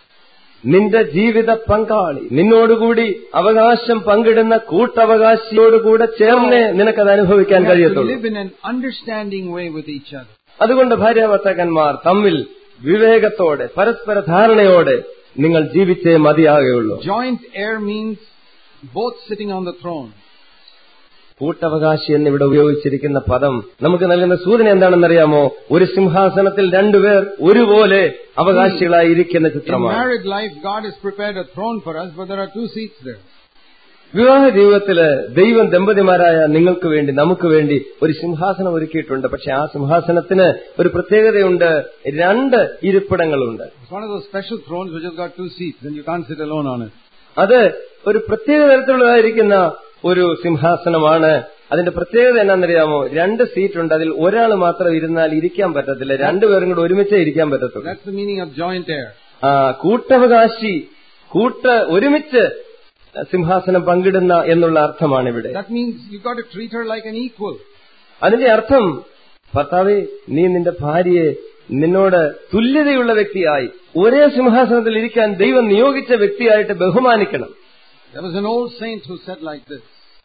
നിന്റെ ജീവിത പങ്കാളി നിന്നോടുകൂടി അവകാശം പങ്കിടുന്ന കൂട്ടവകാശിയോടുകൂടെ ചേർന്നേ നിനക്കത് അനുഭവിക്കാൻ You have to കഴിയത്തുള്ളൂ live in an understanding way with each other. അതുകൊണ്ട് ഭാര്യാഭർത്താക്കന്മാർ തമ്മിൽ വിവേകത്തോടെ പരസ്പര ധാരണയോടെ നിങ്ങൾ ജീവിച്ചേ മതിയാകുകയുള്ളൂ Joint heir means both sitting on the throne. കൂട്ടവകാശി എന്നിവിടെ ഉപയോഗിച്ചിരിക്കുന്ന പദം നമുക്ക് നൽകുന്ന സൂചന എന്താണെന്നറിയാമോ ഒരു സിംഹാസനത്തിൽ രണ്ടുപേർ ഒരുപോലെ അവകാശികളായി ഇരിക്കുന്ന In ചിത്രമാണ് married life, God has prepared a throne for us, but there are two seats there. വിവാഹ ജീവിതത്തില് ദൈവം ദമ്പതിമാരായ നിങ്ങൾക്ക് വേണ്ടി നമുക്ക് വേണ്ടി ഒരു സിംഹാസനം ഒരുക്കിയിട്ടുണ്ട് പക്ഷെ ആ സിംഹാസനത്തിന് ഒരു പ്രത്യേകതയുണ്ട് രണ്ട് ഇരിപ്പിടങ്ങളുണ്ട് It's one of those special thrones which has got two seats, and you can't sit alone on it. അത് ഒരു പ്രത്യേക തരത്തിലുള്ളതായിരിക്കുന്ന ഒരു സിംഹാസനമാണ് അതിന്റെ പ്രത്യേകത എന്നാണെന്നറിയാമോ രണ്ട് സീറ്റുണ്ട് അതിൽ ഒരാൾ മാത്രം ഇരുന്നാൽ ഇരിക്കാൻ പറ്റത്തില്ല രണ്ടുപേരും കൂടെ ഒരുമിച്ചേ ഇരിക്കാൻ പറ്റത്തുള്ളൂ That's the meaning of joint heir. ആ കൂട്ടവകാശി കൂട്ട ഒരുമിച്ച് സിംഹാസനം പങ്കിടുന്ന എന്നുള്ള അർത്ഥമാണ് ഇവിടെ That means you've got to treat her like an equal. അതിന്റെ അർത്ഥം ഭർത്താവെ നീ നിന്റെ ഭാര്യയെ നിന്നോട് തുല്യതയുള്ള വ്യക്തിയായി ഒരേ സിംഹാസനത്തിൽ ഇരിക്കാൻ ദൈവം നിയോഗിച്ച വ്യക്തിയായിട്ട് ബഹുമാനിക്കണം There was an old saint who said like this.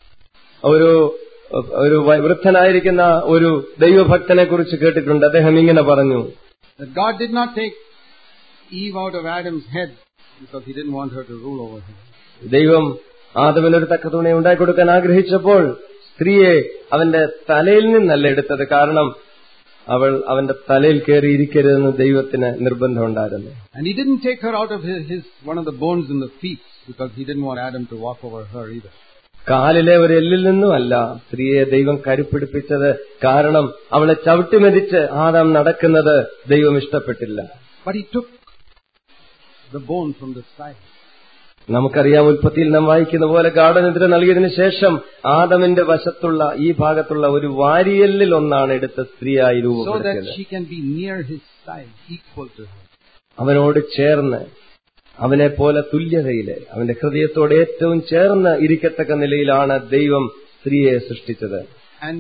ഒരു ഒരു വ- വൃദ്ധനായിരിക്കുന്ന ഒരു ദൈവഭക്തനെ കുറിച്ച് കേട്ടിട്ടുണ്ട് അദ്ദേഹം ഇങ്ങനെ പറഞ്ഞു That God did not take Eve out of Adam's head because he didn't want her to rule over him. ദൈവം ആദവിനൊരു തക്ക തുണി ഉണ്ടാക്കി കൊടുക്കാൻ ആഗ്രഹിച്ചപ്പോൾ സ്ത്രീയെ അവന്റെ തലയിൽ നിന്നല്ല എടുത്തത് കാരണം അവൾ അവന്റെ തലയിൽ കയറി ഇരിക്കരുതെന്ന് ദൈവത്തിന് നിർബന്ധമുണ്ടായിരുന്നു And he didn't take her out of his, his one of the bones in the feet because he didn't want Adam to walk over her either. കാലിലെ ഒരു എല്ലിൽ നിന്നുമല്ല സ്ത്രീയെ ദൈവം കരുപ്പിടിപ്പിച്ചത് കാരണം അവളെ ചവിട്ടിമെതിച്ച് ആദാം നടക്കുന്നത് ദൈവം ഇഷ്ടപ്പെട്ടില്ല But he took the bone from the side. നമുക്കറിയാം ഉൽപ്പത്തിയിൽ നാം വായിക്കുന്ന പോലെ ഗാഠനിദ്ര നൽകിയതിനു ശേഷം ആദമിന്റെ വശത്തുള്ള ഈ ഭാഗത്തുള്ള ഒരു വാരിയല്ലിൽ ഒന്നാണ് എടുത്ത സ്ത്രീയായി so that രൂപപ്പെടുത്തിയത് she can be near his side, equal to him. അവനോട് ചേർന്ന് അവനെ പോലെ തുല്യതയില് അവന്റെ ഹൃദയത്തോട് ഏറ്റവും ചേർന്ന് ഇരിക്കത്തക്ക നിലയിലാണ് ദൈവം സ്ത്രീയെ സൃഷ്ടിച്ചത് And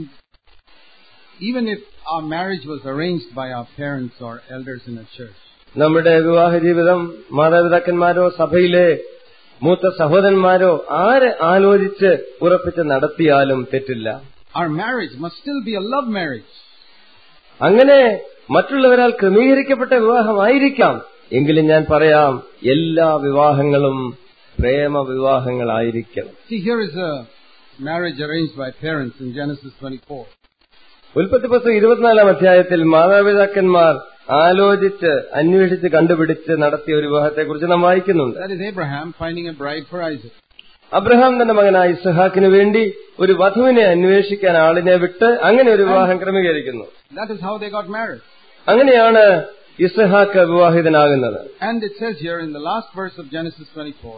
even if our marriage was arranged by our parents or elders in a church, നമ്മുടെ വിവാഹ ജീവിതം മാതാപിതാക്കന്മാരോ സഭയിലെ മൂത്ത സഹോദരന്മാരോ ആര് ആലോചിച്ച് ഉറപ്പിച്ച് നടത്തിയാലും തെറ്റില്ല our marriage must still be a love marriage. അങ്ങനെ മറ്റുള്ളവരാൽ ക്രമീകരിക്കപ്പെട്ട വിവാഹമായിരിക്കാം എങ്കിലും ഞാൻ പറയാം എല്ലാ വിവാഹങ്ങളും പ്രേമ വിവാഹങ്ങളായിരിക്കണം See, here is a marriage arranged by parents in Genesis 24. ഉൽപ്പത്തി പുസ്തകം ഇരുപത്തിനാലാം അധ്യായത്തിൽ മാതാപിതാക്കന്മാർ ആലോചിച്ച് അന്വേഷിച്ച് കണ്ടുപിടിച്ച് നടത്തിയ ഒരു വിവാഹത്തെക്കുറിച്ച് നാം വായിക്കുന്നുണ്ട് That is Abraham finding a bride for Isaac. Abraham തന്റെ മകനായ ഇസ്ഹാക്കിന് വേണ്ടി ഒരു വധുവിനെ അന്വേഷിക്കാൻ ആളിനെ വിട്ട് അങ്ങനെ ഒരു വിവാഹം ക്രമീകരിക്കുന്നു That is how they got married. അങ്ങനെയാണ് Ishaq വിവാഹിതനാകുന്നത് And it says here in the last verse of Genesis 24,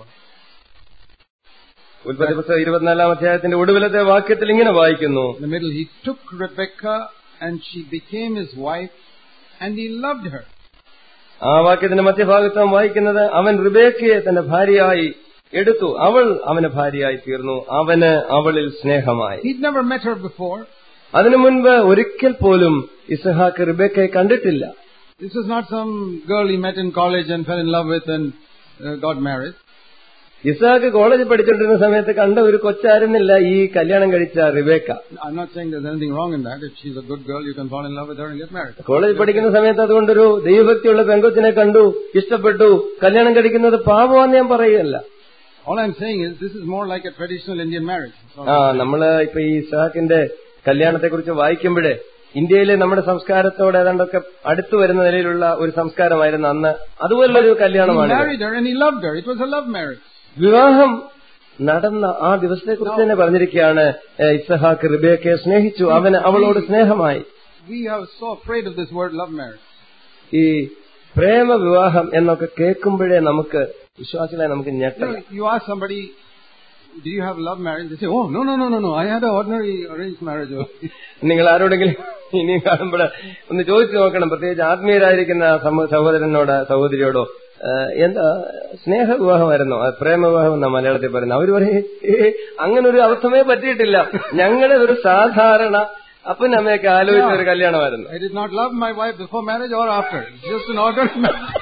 ഉൽപ്പത്തി പുസ്തകം ഇരുപത്തിനാലാം അധ്യായത്തിന്റെ ഒടുവിലത്തെ വാക്യത്തിൽ ഇങ്ങനെ വായിക്കുന്നു in the middle, he took Rebekah and she became his wife and he loved her. ആ വാക്യത്തിന്റെ മധ്യഭാഗത്ത് നാം വായിക്കുന്നത് അവൻ റിബേക്കയെ തന്റെ ഭാര്യയായി എടുത്തു അവൾ അവന് ഭാര്യയായി തീർന്നു അവന് അവളിൽ സ്നേഹമായി He'd never met her before. അതിനു മുൻപ് ഒരിക്കൽ പോലും ഇസഹാക്ക് റിബേക്കയെ കണ്ടിട്ടില്ല This was not some girl he met in college and fell in love with and uh, got married. ഇസഹാക്ക് കോളേജിൽ പഠിച്ചുകൊണ്ടിരുന്ന സമയത്ത് കണ്ട ഒരു കൊച്ചായിരുന്നില്ല ഈ കല്യാണം കഴിച്ച Rebecca I'm not saying there's anything wrong in that. If she's a good girl, you can fall in love with her and get married. കോളേജിൽ പഠിക്കുന്ന സമയത്ത് അതുകൊണ്ടൊരു ദൈവഭക്തിയുള്ള പെങ്കൊച്ചിനെ കണ്ടു ഇഷ്ടപ്പെട്ടു കല്യാണം കഴിക്കുന്നത് പാപമാന്ന് ഞാൻ പറയുകയല്ല All I'm saying is this is more like a traditional Indian marriage. That's all ആ I'm saying. നമ്മള് ഇപ്പൊ ഈ ഇസഹാക്കിന്റെ കല്യാണത്തെ കുറിച്ച് വായിക്കുമ്പോഴേ ഇന്ത്യയിലെ നമ്മുടെ സംസ്കാരത്തോട് ഏതാണ്ടൊക്കെ അടുത്തു വരുന്ന നിലയിലുള്ള ഒരു സംസ്കാരമായിരുന്നു അന്ന് അതുപോലുള്ള ഒരു He കല്യാണമാണ് married her and he loved her. It was a love marriage. വിവാഹം നടന്ന ആ ദിവസത്തെ കുറിച്ച് തന്നെ പറഞ്ഞിരിക്കുകയാണ് ഏ, ഇസഹാക്ക് റിബേക്കയെ സ്നേഹിച്ചു അവന് അവളോട് സ്നേഹമായി We are so afraid of this word love marriage. ഈ പ്രേമ വിവാഹം എന്നൊക്കെ കേൾക്കുമ്പോഴേ നമുക്ക് വിശ്വാസികളെ നമുക്ക് You, ഞെട്ടല know, you ask somebody, do you have love marriage? They say, oh, no, no, no, no, no. I had an ordinary arranged marriage. നിങ്ങൾ ആരോടെങ്കിലും ഇനിയും കാണുമ്പോൾ ഒന്ന് ചോദിച്ചു നോക്കണം പ്രത്യേകിച്ച് ആത്മീയരായിരിക്കുന്ന സമ്മ- സഹോദരനോട് സഹോദരിയോടോ ആ, എന്താ സ്നേഹ വിവാഹമായിരുന്നോ ആ, പ്രേമ വിവാഹം എന്നാ മലയാളത്തിൽ പറയുന്നത് അവര് പറയും "ഏ, അങ്ങനെ ഒരു അവസ്ഥമേ പറ്റിയിട്ടില്ല ഞങ്ങളുടെ ഒരു സാധാരണ അപ്പനമ്മയൊക്കെ ആലോചിച്ച ഒരു കല്യാണമായിരുന്നു I did not love my wife before marriage or after. It's just an ordinary marriage.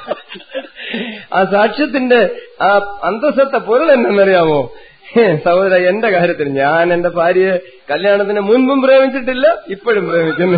ആ സാക്ഷ്യത്തിന്റെ ആ അന്തസ്സത്തെ പൊരുൾ എന്തെന്നറിയാമോ ഹേ, സഹോദര എന്റെ കാര്യത്തിൽ ഞാൻ എന്റെ ഭാര്യയെ കല്യാണത്തിന് മുൻപും പ്രേമിച്ചിട്ടില്ല ഇപ്പോഴും പ്രേമിക്കുന്നു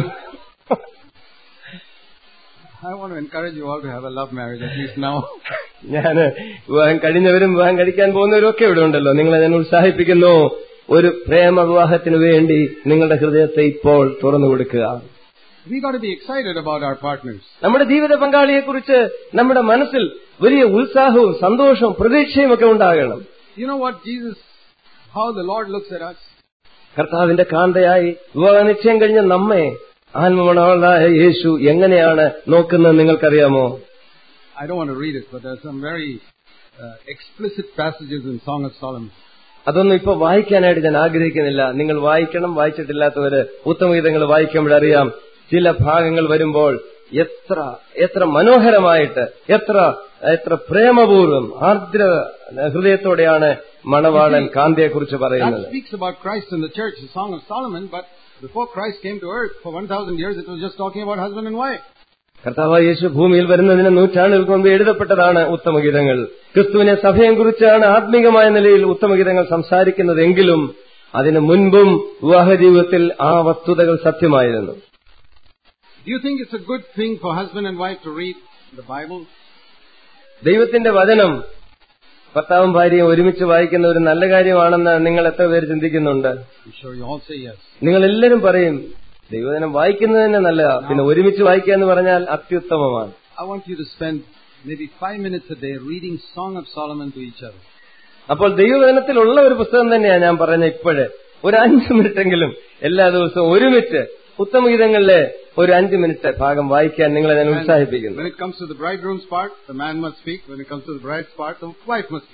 I want to encourage you all to have a love marriage, at least now. ഞാൻ വിവാഹം കഴിഞ്ഞവരും വിവാഹം കഴിക്കാൻ പോകുന്നവരും ഒക്കെ ഇവിടെ ഉണ്ടല്ലോ നിങ്ങളെ ഞാൻ ഉത്സാഹിപ്പിക്കുന്നു ഒരു പ്രേമ വിവാഹത്തിന് വേണ്ടി നിങ്ങളുടെ ഹൃദയത്തെ ഇപ്പോൾ തുറന്നു കൊടുക്കുക we got to be excited about our partners. നമ്മുടെ ജീവിത പങ്കാളിയെക്കുറിച്ച് നമ്മുടെ മനസ്സിൽ വലിയ ഉത്സാഹവും സന്തോഷവും പ്രതീക്ഷയും ഒക്കെ ഉണ്ടാകണം You know what Jesus, how the Lord looks at us? കർത്താവിന്റെ കാന്തയായി വിവാഹ നിശ്ചയം കഴിഞ്ഞ നമ്മെ ആത്മമണവളായ യേശു എങ്ങനെയാണ് നോക്കുന്നത് നിങ്ങൾക്കറിയാമോ I don't want to read it, but there are some very uh, explicit passages in Song of Solomon. അതൊന്നും ഇപ്പൊ വായിക്കാനായിട്ട് ഞാൻ ആഗ്രഹിക്കുന്നില്ല നിങ്ങൾ വായിക്കണം വായിച്ചിട്ടില്ലാത്തവര് ഉത്തമഗീതങ്ങൾ വായിക്കുമ്പോഴറിയാം ചില ഭാഗങ്ങൾ വരുമ്പോൾ എത്ര എത്ര മനോഹരമായിട്ട് എത്ര എത്ര പ്രേമപൂർവ്വം ആർദ്ര ഹൃദയത്തോടെയാണ് മണവാളൻ കാന്തയെക്കുറിച്ച് That പറയുന്നത് speaks about Christ in the church, the Song of Solomon, but before Christ came to earth, for 1,000 years, it was just talking about husband and wife. കർത്താവ് യേശു ഭൂമിയിൽ വരുന്നതിന് നൂറ്റാണ്ടുകൾക്ക് മുമ്പ് എഴുതപ്പെട്ടതാണ് ഉത്തമഗീതങ്ങൾ ക്രിസ്തുവിനെ സഭയെ കുറിച്ചാണ് ആത്മീകമായ നിലയിൽ ഉത്തമഗീതങ്ങൾ സംസാരിക്കുന്നതെങ്കിലും അതിനു മുൻപും വിവാഹ ജീവിതത്തിൽ ആ വസ്തുതകൾ സത്യമായിരുന്നു Do you think it's a good thing for husband and wife to read the Bible? ദൈവത്തിന്റെ വചനം ഭർത്താവും ഭാര്യയും ഒരുമിച്ച് വായിക്കുന്ന ഒരു നല്ല കാര്യമാണെന്ന് നിങ്ങൾ എത്ര പേര് ചിന്തിക്കുന്നുണ്ട് I'm sure you all say yes. നിങ്ങൾ എല്ലാവരും പറയും ദൈവവചനം വായിക്കുന്നത് തന്നെ നല്ലതാ പിന്നെ ഒരുമിച്ച് വായിക്കുക എന്ന് പറഞ്ഞാൽ അത്യുത്തമമാണ് I want you to spend maybe five minutes a day reading Song of Solomon to each other. അപ്പോൾ ദൈവവചനത്തിലുള്ള ഒരു പുസ്തകം തന്നെയാണ് ഞാൻ പറഞ്ഞ ഇപ്പോഴ് ഒരു അഞ്ച് മിനിറ്റെങ്കിലും എല്ലാ ദിവസവും ഒരുമിച്ച് ഉത്തമഗീതങ്ങളിലെ ഒരു അഞ്ച് മിനിറ്റ് ഭാഗം വായിക്കാൻ നിങ്ങളെ ഞാൻ ഉത്സാഹിപ്പിക്കുന്നു When it comes to the bridegroom's part, the man must speak. When it comes to the bride's part, the wife must speak.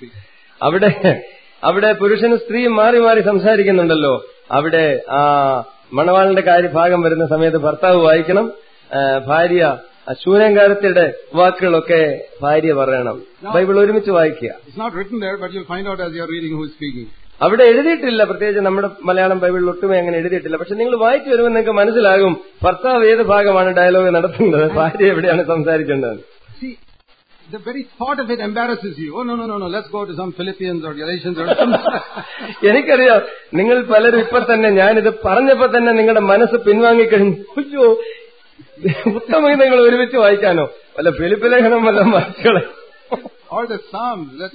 അവിടെ അവിടെ പുരുഷനും സ്ത്രീയും മാറി മാറി സംസാരിക്കുന്നുണ്ടല്ലോ അവിടെ ആ മണവാളിന്റെ കാര്യ ഭാഗം വരുന്ന സമയത്ത് ഭർത്താവ് വായിക്കണം ആ, ഭാര്യ ആ ശൂനങ്കാരത്തിന്റെ വാക്കുകളൊക്കെ ഭാര്യ പറയണം ബൈബിൾ ഒരുമിച്ച് വായിക്കുക It's not written there, but you'll find out as you're reading who's speaking. അവിടെ എഴുതിയിട്ടില്ല പ്രത്യേകിച്ച് നമ്മുടെ മലയാളം ബൈബിളിൽ ഒട്ടുമേ അങ്ങനെ എഴുതിയിട്ടില്ല പക്ഷെ നിങ്ങൾ വായിച്ചു വരുമ്പോൾ നിങ്ങൾക്ക് മനസ്സിലാകും ഭർത്താവ് ഏത് ഭാഗമാണ് ഡയലോഗ് നടത്തുന്നത് ഭാര്യ എവിടെയാണ് സംസാരിക്കേണ്ടത് See, the very thought of it embarrasses you. Oh, no, no, no, no, let's go to some Philippians or Galatians or something. എനിക്കറിയാം നിങ്ങൾ പലരും ഇപ്പൊ തന്നെ ഞാനിത് പറഞ്ഞപ്പോ തന്നെ നിങ്ങളുടെ മനസ്സ് പിൻവാങ്ങിക്കഴിഞ്ഞു അയ്യോ ഉത്തമം നിങ്ങൾ ഒരുമിച്ച് വായിക്കാനോ വല്ല ഫിലിപ്പ് ലേഖനം വല്ല വായിച്ചോളെ or the Psalms. Let's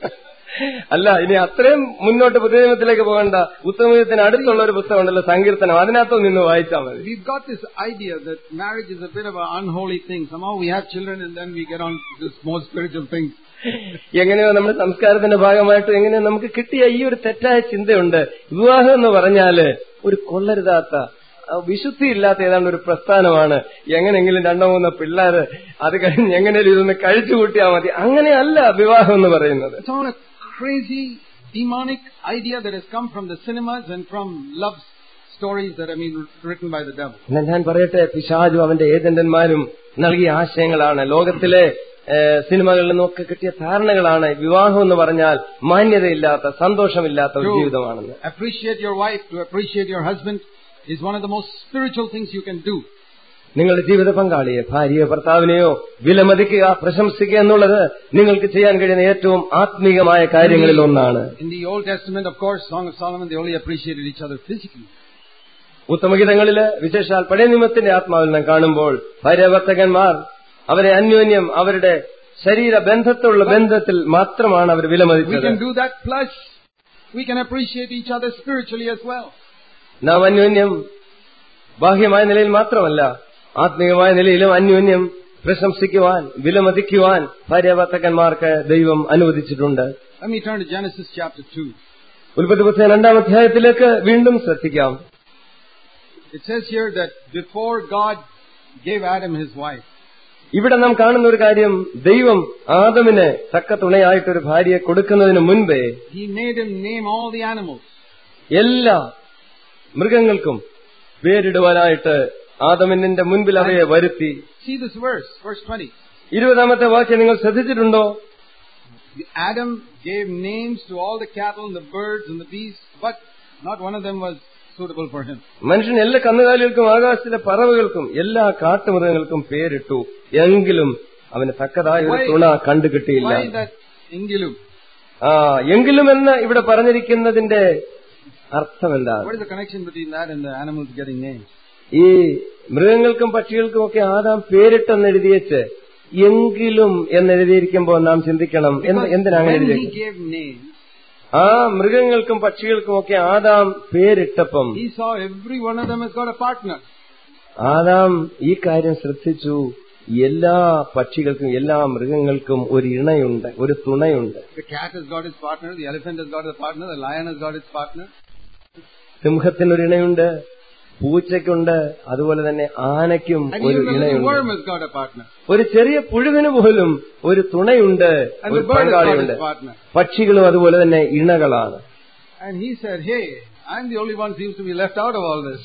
അല്ല ഇനി അത്രയും മുന്നോട്ട് പുതിയമത്തിലേക്ക് പോകണ്ട ഉത്തമത്തിന് അടുത്തുള്ള ഒരു പുസ്തകമുണ്ടല്ലോ സങ്കീർത്തനം അതിനകത്തോ നിന്ന് വായിച്ചാൽ മതി We've got this idea that marriage is a bit of an unholy thing. Somehow we have children and then we get on to this more spiritual things. എങ്ങനെയോ നമ്മുടെ സംസ്കാരത്തിന്റെ ഭാഗമായിട്ട് എങ്ങനെയോ നമുക്ക് കിട്ടിയ ഈ ഒരു തെറ്റായ ചിന്തയുണ്ട് വിവാഹം എന്ന് പറഞ്ഞാല് ഒരു കൊള്ളരുതാത്ത ആ, വിശുദ്ധിയില്ലാത്ത ഏതാണ്ട് ഒരു പ്രസ്ഥാനമാണ് എങ്ങനെയെങ്കിലും രണ്ടോ മൂന്നോ പിള്ളേര് അത് കഴിഞ്ഞ് എങ്ങനെയും ഇതൊന്ന് കഴിച്ചു കൂട്ടിയാൽ മതി അങ്ങനെയല്ല വിവാഹം എന്ന് പറയുന്നത് It's all a crazy, demonic idea that has come from the cinemas and from love stories that have been written by the devil. എന്നാൽ ഞാൻ പറയട്ടെ പിശാജും അവന്റെ ഏജന്റന്മാരും നൽകിയ ആശയങ്ങളാണ് ലോകത്തിലെ ഏഹ്, സിനിമകളിൽ നിന്നൊക്കെ കിട്ടിയ ധാരണകളാണ് വിവാഹം എന്ന് പറഞ്ഞാൽ മാന്യതയില്ലാത്ത സന്തോഷമില്ലാത്ത ഒരു ജീവിതമാണെന്ന് To appreciate your wife, to appreciate your husband is one of the most spiritual things you can do. നിങ്ങളുടെ ജീവിത പങ്കാളിയെ ഭാര്യയോ ഭർത്താവിനെയോ വിലമതിക്കുക പ്രശംസിക്കുക എന്നുള്ളത് നിങ്ങൾക്ക് ചെയ്യാൻ കഴിയുന്ന ഏറ്റവും ആത്മീകമായ കാര്യങ്ങളിൽ ഒന്നാണ് In the Old Testament, of course, Song of Solomon, they only appreciated each other physically. ഉത്തമഗീതങ്ങളില് വിശേഷാൽ പഴയ നിയമത്തിന്റെ ആത്മാവിൽ നാം കാണുമ്പോൾ ഭാര്യാഭർത്തകന്മാർ അവരെ അന്യോന്യം അവരുടെ ശരീര ബന്ധത്തുള്ള ബന്ധത്തിൽ മാത്രമാണ് അവർ We വിലമതിച്ചത് can do that, plus we can appreciate each other spiritually as well. നാം അന്യോന്യം ബാഹ്യമായ നിലയിൽ മാത്രമല്ല ആത്മീയമായ നിലയിലും അന്യോന്യം പ്രശംസിക്കുവാൻ വിലമതിക്കുവാൻ ഭാര്യാഭർത്തകന്മാർക്ക് ദൈവം അനുവദിച്ചിട്ടുണ്ട് Let me turn to Genesis chapter 2. ഉൽപ്പത്തി പുസ്തകം രണ്ടാം അധ്യായത്തിലേക്ക് വീണ്ടും ശ്രദ്ധിക്കാം It says here that before God gave Adam his wife, ഇവിടെ നാം കാണുന്ന ഒരു കാര്യം ദൈവം ആദമിന് തക്ക തുണയായിട്ടൊരു ഭാര്യയെ കൊടുക്കുന്നതിന് മുൻപേ he made him name all the animals. എല്ലാ മൃഗങ്ങൾക്കും പേരിടുവാനായിട്ട് ആദമിന്റെ മുൻപിൽ അവയെ വരുത്തി See this verse, verse 20. ഇരുപതാമത്തെ വാക്യം നിങ്ങൾ ശ്രദ്ധിച്ചിട്ടുണ്ടോ Adam gave names to all the cattle and the birds and the beasts, but not one of them was suitable for him. മനുഷ്യൻ എല്ലാ കന്നുകാലികൾക്കും ആകാശത്തിലെ പറവുകൾക്കും എല്ലാ കാട്ടുമൃഗങ്ങൾക്കും പേരിട്ടു എങ്കിലും അവന് തക്കതായ ഒരു തുണ കണ്ടുകിട്ടിയില്ല Why that Ingilum? ആ എങ്കിലും എന്ന് ഇവിടെ പറഞ്ഞിരിക്കുന്നതിന്റെ അർത്ഥം എന്താണ് What is the connection between that and the animals getting names? ഈ മൃഗങ്ങൾക്കും പക്ഷികൾക്കും ഒക്കെ ആദാം പേരിട്ടെന്ന് എഴുതിയേച്ച് എങ്കിലും എന്നെഴുതിയിരിക്കുമ്പോൾ നാം ചിന്തിക്കണം എന്ത് Because എന്തിനാ അങ്ങനെ when he എഴുതിയത് gave names, ആ മൃഗങ്ങൾക്കും പക്ഷികൾക്കും ഒക്കെ ആദാം പേരിട്ടപ്പം he saw every one of them has got a partner. Adam ഈ കാര്യം ശ്രദ്ധിച്ചു എല്ലാ പക്ഷികൾക്കും എല്ലാ മൃഗങ്ങൾക്കും ഒരു ഇണയുണ്ട് ഒരു തുണയുണ്ട് The cat has got its partner, the elephant has got a partner, the lion has got its partner. സിംഹത്തിനൊരു ഇണയുണ്ട് പൂച്ചയ്ക്കുണ്ട് അതുപോലെ തന്നെ ആനയ്ക്കും And ഒരു even the little ഇണയുണ്ട് worm has got a partner. ഒരു ചെറിയ പുഴുവിന് പോലും ഒരു തുണയുണ്ട് And ഒരു the bird has got പങ്കാളിയുണ്ട് its partner. പക്ഷികളും അതുപോലെ തന്നെ ഇണകളാണ് And he said, hey, I'm the only one seems to be left out of all this.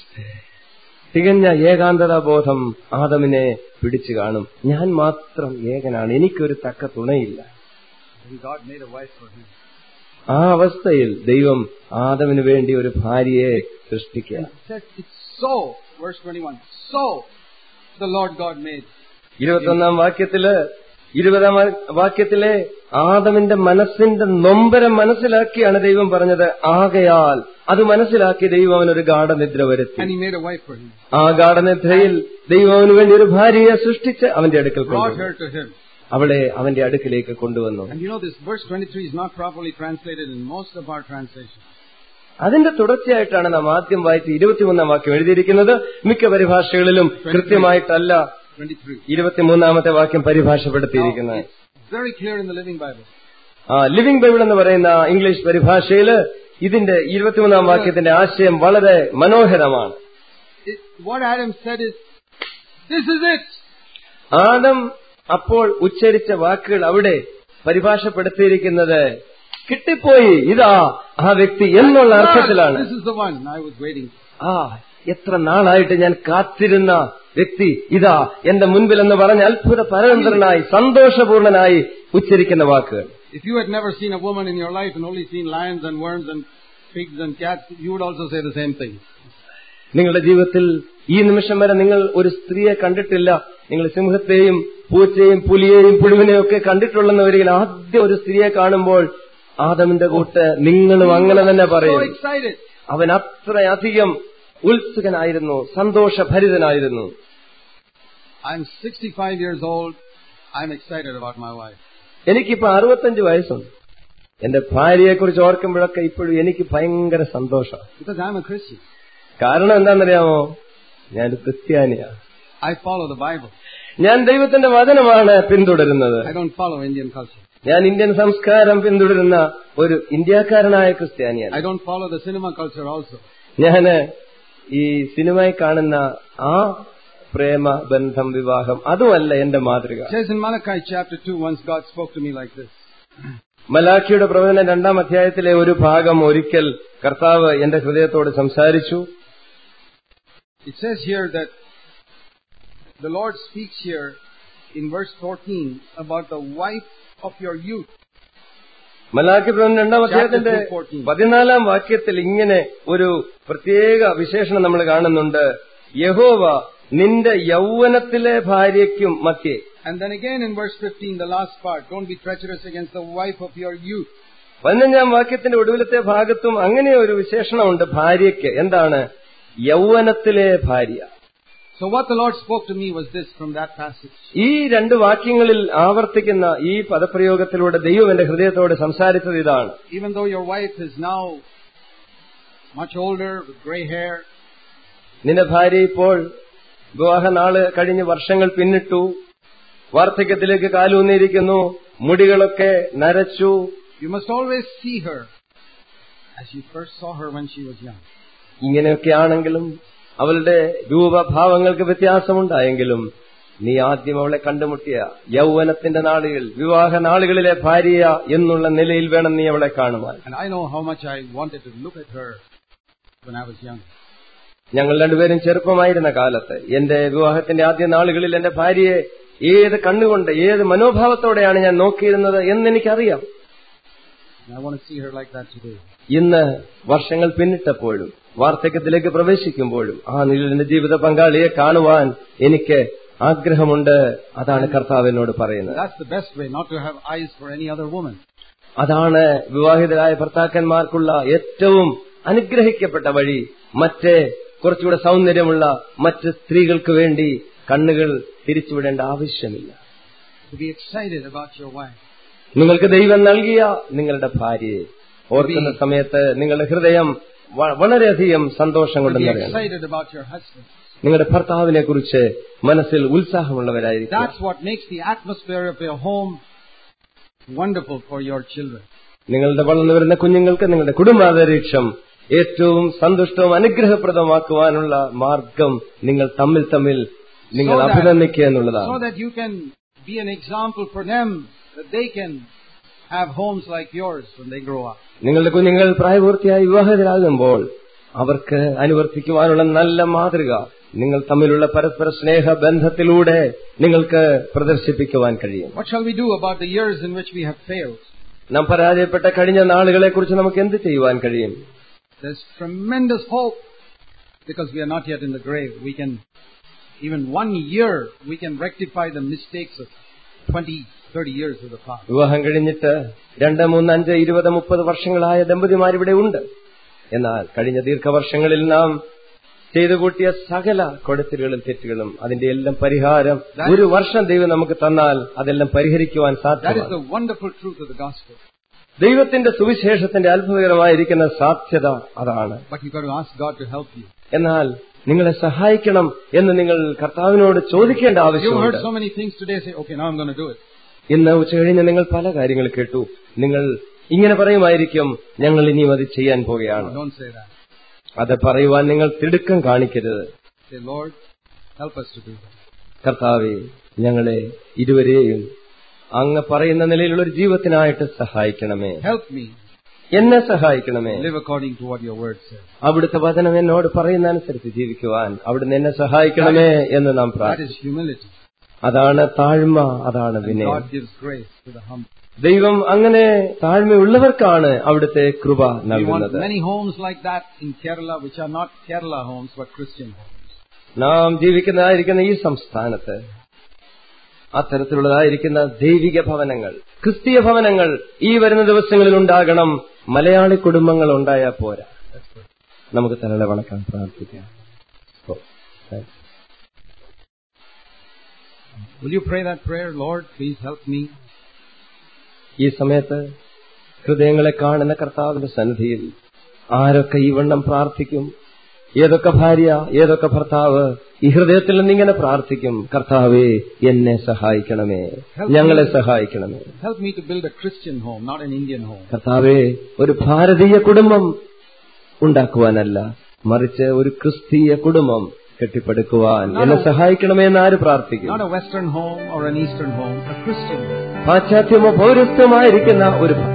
തികഞ്ഞ ഏകാന്തതാ ബോധം ആദമിനെ പിടിച്ചു കാണും ഞാൻ മാത്രം ഏകനാണ് എനിക്കൊരു തക്ക തുണയില്ല And God made a wife for him. ആ അവസ്ഥയിൽ ദൈവം ആദമിന് വേണ്ടി ഒരു ഭാര്യയെ സൃഷ്ടിക്കുക It says, it's so, verse 21, so the Lord God made. ഇരുപത്തൊന്നാം വാക്യത്തില് ഇരുപതാം വാക്യത്തിലെ ആദമിന്റെ മനസ്സിന്റെ നൊമ്പരം മനസ്സിലാക്കിയാണ് ദൈവം പറഞ്ഞത് ആകയാൽ അത് മനസ്സിലാക്കി ദൈവം അവനൊരു ഗാഠനിദ്ര വരുത്തി And he made a wife for him. ആ ഗാഠനിദ്രയിൽ ദൈവം അവന് വേണ്ടി ഒരു ഭാര്യയെ സൃഷ്ടിച്ച് അവന്റെ അടുക്കൽ Brought കൊണ്ടുവന്നു her to him. അവളെ അവന്റെ അടുക്കിലേക്ക് കൊണ്ടുവന്നു And you know this verse 23 is not properly translated in most of our translations. അതിന്റെ തുടർച്ചയായിട്ടാണ് നാം ആദ്യം വായിച്ച ഇരുപത്തിമൂന്നാം വാക്യം എഴുതിയിരിക്കുന്നത് മിക്ക പരിഭാഷകളിലും കൃത്യമായിട്ടല്ല 23. ഇരുപത്തിമൂന്നാമത്തെ വാക്യം Now, പരിഭാഷപ്പെടുത്തിയിരിക്കുന്നത് it's very clear in the Living Bible. ആ ലിവിംഗ് ബൈബിൾ എന്ന് പറയുന്ന ഇംഗ്ലീഷ് പരിഭാഷയില് ഇതിന്റെ ഇരുപത്തിമൂന്നാം വാക്യത്തിന്റെ ആശയം വളരെ മനോഹരമാണ് It, what Adam said is, this is it. Adam അപ്പോൾ ഉച്ചരിച്ച വാക്കുകൾ അവിടെ പരിഭാഷപ്പെടുത്തിയിരിക്കുന്നത് കിട്ടിപ്പോയി ഇതാ ആ വ്യക്തി എന്നുള്ള അർത്ഥത്തിലാണ് This is the one I was waiting for. ആ എത്ര നാളായിട്ട് ഞാൻ കാത്തിരുന്ന വ്യക്തി ഇതാ എന്റെ മുൻപിൽ എന്ന് പറഞ്ഞ് അത്ഭുത പരതന്ത്രനായി സന്തോഷപൂർണനായി ഉച്ചരിക്കുന്ന വാക്കുകൾ If you had never seen a woman in your life and only seen lions and worms and pigs and cats, you would also say the same thing. നിങ്ങളുടെ ജീവിതത്തിൽ ഈ നിമിഷം വരെ നിങ്ങൾ ഒരു സ്ത്രീയെ കണ്ടിട്ടില്ല നിങ്ങൾ സിംഹത്തെയും പൂച്ചയും പുലിയെയും പുഴുവിനെയും ഒക്കെ കണ്ടിട്ടുള്ളവരിൽ ആദ്യം ഒരു സ്ത്രീയെ കാണുമ്പോൾ ആദമിന്റെ കൂട്ട് നിങ്ങളും അങ്ങനെ തന്നെ So പറയും excited. അവൻ അത്രയധികം ഉത്സുകനായിരുന്നു സന്തോഷഭരിതനായിരുന്നു I'm 65 years old. I'm excited about my wife. എനിക്കിപ്പോ അറുപത്തഞ്ച് വയസ്സുണ്ട് എന്റെ ഭാര്യയെക്കുറിച്ച് ഓർക്കുമ്പോഴൊക്കെ ഇപ്പോഴും എനിക്ക് ഭയങ്കര സന്തോഷം Because I'm a Christian. കാരണം എന്താണെന്നറിയാമോ ഞാൻ ക്രിസ്ത്യാനിയാ I follow the Bible. ഞാൻ ദൈവത്തിന്റെ വചനമാണ് പിന്തുടരുന്നത് I don't follow Indian culture. ഞാൻ ഇന്ത്യൻ സംസ്കാരം പിന്തുടരുന്ന ഒരു ഇന്ത്യക്കാരനായ ക്രിസ്ത്യാനിയാണ് I don't follow the cinema culture also. ഞാന് ഈ സിനിമയിൽ കാണുന്ന ആ പ്രേമ ബന്ധം വിവാഹം അതുമല്ല എന്റെ മാതൃക It says in Malachi chapter 2, once God spoke to me like this. മലാഖിയുടെ പ്രവചനം രണ്ടാം അധ്യായത്തിലെ ഒരു ഭാഗം ഒരിക്കൽ കർത്താവ് എന്റെ ഹൃദയത്തോട് സംസാരിച്ചു It says here that the Lord speaks here in verse 14 about the wife of your youth. Malachi പ്രവചനം രണ്ടാം അധ്യായത്തിന്റെ Chapter 2:14. പതിനാലാം വാക്യത്തിൽ ഇങ്ങനെ ഒരു പ്രത്യേക വിശേഷണം നമ്മൾ കാണുന്നുണ്ട് യഹോവ നിന്റെ യൗവനത്തിലെ ഭാര്യയ്ക്കും മധ്യേ And then again in verse 15, the last part, don't be treacherous against the wife of your youth. പതിനഞ്ചാം വാക്യത്തിന്റെ ഒടുവിലത്തെ ഭാഗത്തും അങ്ങനെ ഒരു വിശേഷണമുണ്ട് ഭാര്യയ്ക്ക് എന്താണ് യൗവനത്തിലെ ഭാര്യ So what the Lord spoke to me was this from that passage. ഈ രണ്ട് വാക്യങ്ങളിൽ ആവർത്തിക്കുന്ന ഈ പദപ്രയോഗത്തിലൂടെ ദൈവം എന്റെ ഹൃദയത്തോട് സംസാരിച്ചത് ഇതാണ് Even though your wife is now much older with gray hair, നിന്റെ ഭാര്യ ഇപ്പോൾ വിവാഹനാള് കഴിഞ്ഞ് വർഷങ്ങൾ പിന്നിട്ടു വാർദ്ധക്യത്തിലേക്ക് കാലൂന്നിയിരിക്കുന്നു മുടികളൊക്കെ നരച്ചു you must always see her as you first saw her when she was young. ഇങ്ങനെയൊക്കെയാണെങ്കിലും അവളുടെ രൂപഭാവങ്ങൾക്ക് വ്യത്യാസമുണ്ടായെങ്കിലും നീ ആദ്യം അവളെ കണ്ടുമുട്ടിയ യൗവനത്തിന്റെ നാളുകൾ വിവാഹ നാളുകളിലെ ഭാര്യ എന്നുള്ള നിലയിൽ വേണം നീ അവളെ കാണുവാൻ And I know how much I wanted to look at her when I was young. ഞങ്ങൾ രണ്ടുപേരും ചെറുപ്പമായിരുന്ന കാലത്ത് എന്റെ വിവാഹത്തിന്റെ ആദ്യ നാളുകളിൽ എന്റെ ഭാര്യയെ ഏത് കണ്ണുകൊണ്ട് ഏത് മനോഭാവത്തോടെയാണ് ഞാൻ നോക്കിയിരുന്നത് എന്നെനിക്കറിയാം And I want to see her like that today. ഇന്ന് വർഷങ്ങൾ പിന്നിട്ടപ്പോഴും വാർദ്ധക്യത്തിലേക്ക് പ്രവേശിക്കുമ്പോഴും ആ നിഴലിന്റെ ജീവിത പങ്കാളിയെ കാണുവാൻ എനിക്ക് ആഗ്രഹമുണ്ട് അതാണ് കർത്താവ് എന്നോട് പറയുന്നത് That's the best way, not to have eyes for any other woman. അതാണ് വിവാഹിതരായ ഭർത്താക്കന്മാർക്കുള്ള ഏറ്റവും അനുഗ്രഹിക്കപ്പെട്ട വഴി മറ്റ് കുറച്ചുകൂടെ സൗന്ദര്യമുള്ള മറ്റ് സ്ത്രീകൾക്ക് വേണ്ടി കണ്ണുകൾ തിരിച്ചുവിടേണ്ട ആവശ്യമില്ല To be excited about your wife. നിങ്ങൾക്ക് ദൈവം നൽകിയ നിങ്ങളുടെ ഭാര്യയെ ഓർക്കുന്ന സമയത്ത് നിങ്ങളുടെ ഹൃദയം വ- വളരെയധികം സന്തോഷം To കൊണ്ട് be നിറയണം excited about your husband. നിങ്ങളുടെ ഭർത്താവിനെ കുറിച്ച് മനസ്സിൽ ഉത്സാഹമുള്ളവരായിരിക്കും That's what makes the atmosphere of your home wonderful for your children. നിങ്ങളുടെ വളർന്നു വരുന്ന കുഞ്ഞുങ്ങൾക്ക് നിങ്ങളുടെ കുടുംബാന്തരീക്ഷം ഏറ്റവും സന്തുഷ്ടവും അനുഗ്രഹപ്രദമാക്കുവാനുള്ള മാർഗം നിങ്ങൾ തമ്മിൽ തമ്മിൽ നിങ്ങൾ So that- അഭിനന്ദിക്കുക So എന്നുള്ളതാണ് that you can be an example for them, that they can have homes like yours when they grow up. നിങ്ങളുടെ കുഞ്ഞുങ്ങൾ പ്രായപൂർത്തിയായി വിവാഹിതരാകുമ്പോൾ അവർക്ക് അനുവർത്തിക്കുവാനുള്ള നല്ല മാതൃക നിങ്ങൾ തമ്മിലുള്ള പരസ്പര സ്നേഹ ബന്ധത്തിലൂടെ നിങ്ങൾക്ക് പ്രദർശിപ്പിക്കുവാൻ കഴിയും What shall we do about the years in which we have failed? നാം പരാജയപ്പെട്ട കഴിഞ്ഞ നാളുകളെ കുറിച്ച് നമുക്ക് എന്ത് ചെയ്യുവാൻ കഴിയും There's tremendous hope because we are not yet in the grave. We can, even one year, we can rectify the mistakes of 20, 30 years of the past. വിവാഹം കഴിഞ്ഞിട്ട് രണ്ട് മൂന്ന് അഞ്ച് ഇരുപത് മുപ്പത് വർഷങ്ങളായ ദമ്പതിമാരിവിടെ ഉണ്ട് എന്നാൽ കഴിഞ്ഞ ദീർഘവർഷങ്ങളിൽ നാം ചെയ്തു കൂട്ടിയ സകല കൊടുത്തിലുകളും തെറ്റുകളും അതിന്റെ എല്ലാം പരിഹാരം ഒരു വർഷം ദൈവം നമുക്ക് തന്നാൽ അതെല്ലാം പരിഹരിക്കുവാൻ That is സാധ്യമാണ് the wonderful truth of the gospel. ദൈവത്തിന്റെ സുവിശേഷത്തിന്റെ അത്ഭുതകരമായിരിക്കുന്ന സാധ്യത അതാണ് But you've got to ask God to help you. എന്നാൽ നിങ്ങളെ സഹായിക്കണം എന്ന് നിങ്ങൾ കർത്താവിനോട് ചോദിക്കേണ്ട You've ആവശ്യമുണ്ട് heard so many things today, say, okay, now I'm going to do it. ഇന്ന് ഉച്ചകഴിഞ്ഞ് നിങ്ങൾ പല കാര്യങ്ങൾ കേട്ടു നിങ്ങൾ ഇങ്ങനെ പറയുമായിരിക്കും ഞങ്ങൾ ഇനിയും അത് ചെയ്യാൻ പോകുകയാണ് Don't say that. അത് പറയുവാൻ നിങ്ങൾ തിടുക്കം കാണിക്കരുത് Say, Lord, help us to do that. കർത്താവെ ഞങ്ങളെ ഇരുവരെയും അങ്ങ് പറയുന്ന നിലയിലുള്ള ഒരു ജീവിതത്തിനായിട്ട് സഹായിക്കണമേ Help me എന്നെ സഹായിക്കണമേ live according to what your word says. അവിടുത്തെ വചനം എന്നോട് പറയുന്ന അനുസരിച്ച് ജീവിക്കുവാൻ അവിടുന്ന് എന്നെ സഹായിക്കണമേ എന്ന് നാം That പ്രാർത്ഥിക്കും is humility. അതാണ് താഴ്മ അതാണ് And വിനയം God gives grace to the humble. ദൈവം അങ്ങനെ താഴ്മയുള്ളവർക്കാണ് അവിടുത്തെ കൃപ We want നൽകുന്നത് many homes like that in Kerala, which are not Kerala homes, but Christian homes. നാം ജീവിക്കുന്നതായിരിക്കുന്ന ഈ സംസ്ഥാനത്ത് അത്തരത്തിലുള്ളതായിരിക്കുന്ന ദൈവിക ഭവനങ്ങൾ ക്രിസ്തീയ ഭവനങ്ങൾ ഈ വരുന്ന ദിവസങ്ങളിൽ ഉണ്ടാകണം മലയാളി കുടുംബങ്ങൾ ഉണ്ടായാൽ പോരാ നമുക്ക് തലയുടെ വണക്കാൻ പ്രാർത്ഥിക്കാം oh, thank you. Will you pray that prayer? Lord, please help me. ഈ സമയത്ത് ഹൃദയങ്ങളെ കാണുന്ന കർത്താവിന്റെ സന്നിധിയിൽ ആരൊക്കെ ഈ വണ്ണം പ്രാർത്ഥിക്കും ഏതൊക്കെ ഭാര്യ ഏതൊക്കെ ഭർത്താവ് ഈ ഹൃദയത്തിൽ നിന്നിങ്ങനെ പ്രാർത്ഥിക്കും കർത്താവേ എന്നെ സഹായിക്കണമേ ഞങ്ങളെ സഹായിക്കണമേ Help me to build a Christian home, not an Indian home. കർത്താവേ ഒരു ഭാരതീയ കുടുംബം ഉണ്ടാക്കുവാനല്ല മറിച്ച് ഒരു ക്രിസ്തീയ കുടുംബം കെട്ടിപ്പടുക്കുവാൻ എന്നെ സഹായിക്കണമേ എന്ന് ആര് പ്രാർത്ഥിക്കും Not a Western home or an Eastern home, a Christian home. പാശ്ചാത്യമോ പൗരസ്ത്യമമായിരിക്കുന്ന ഒരു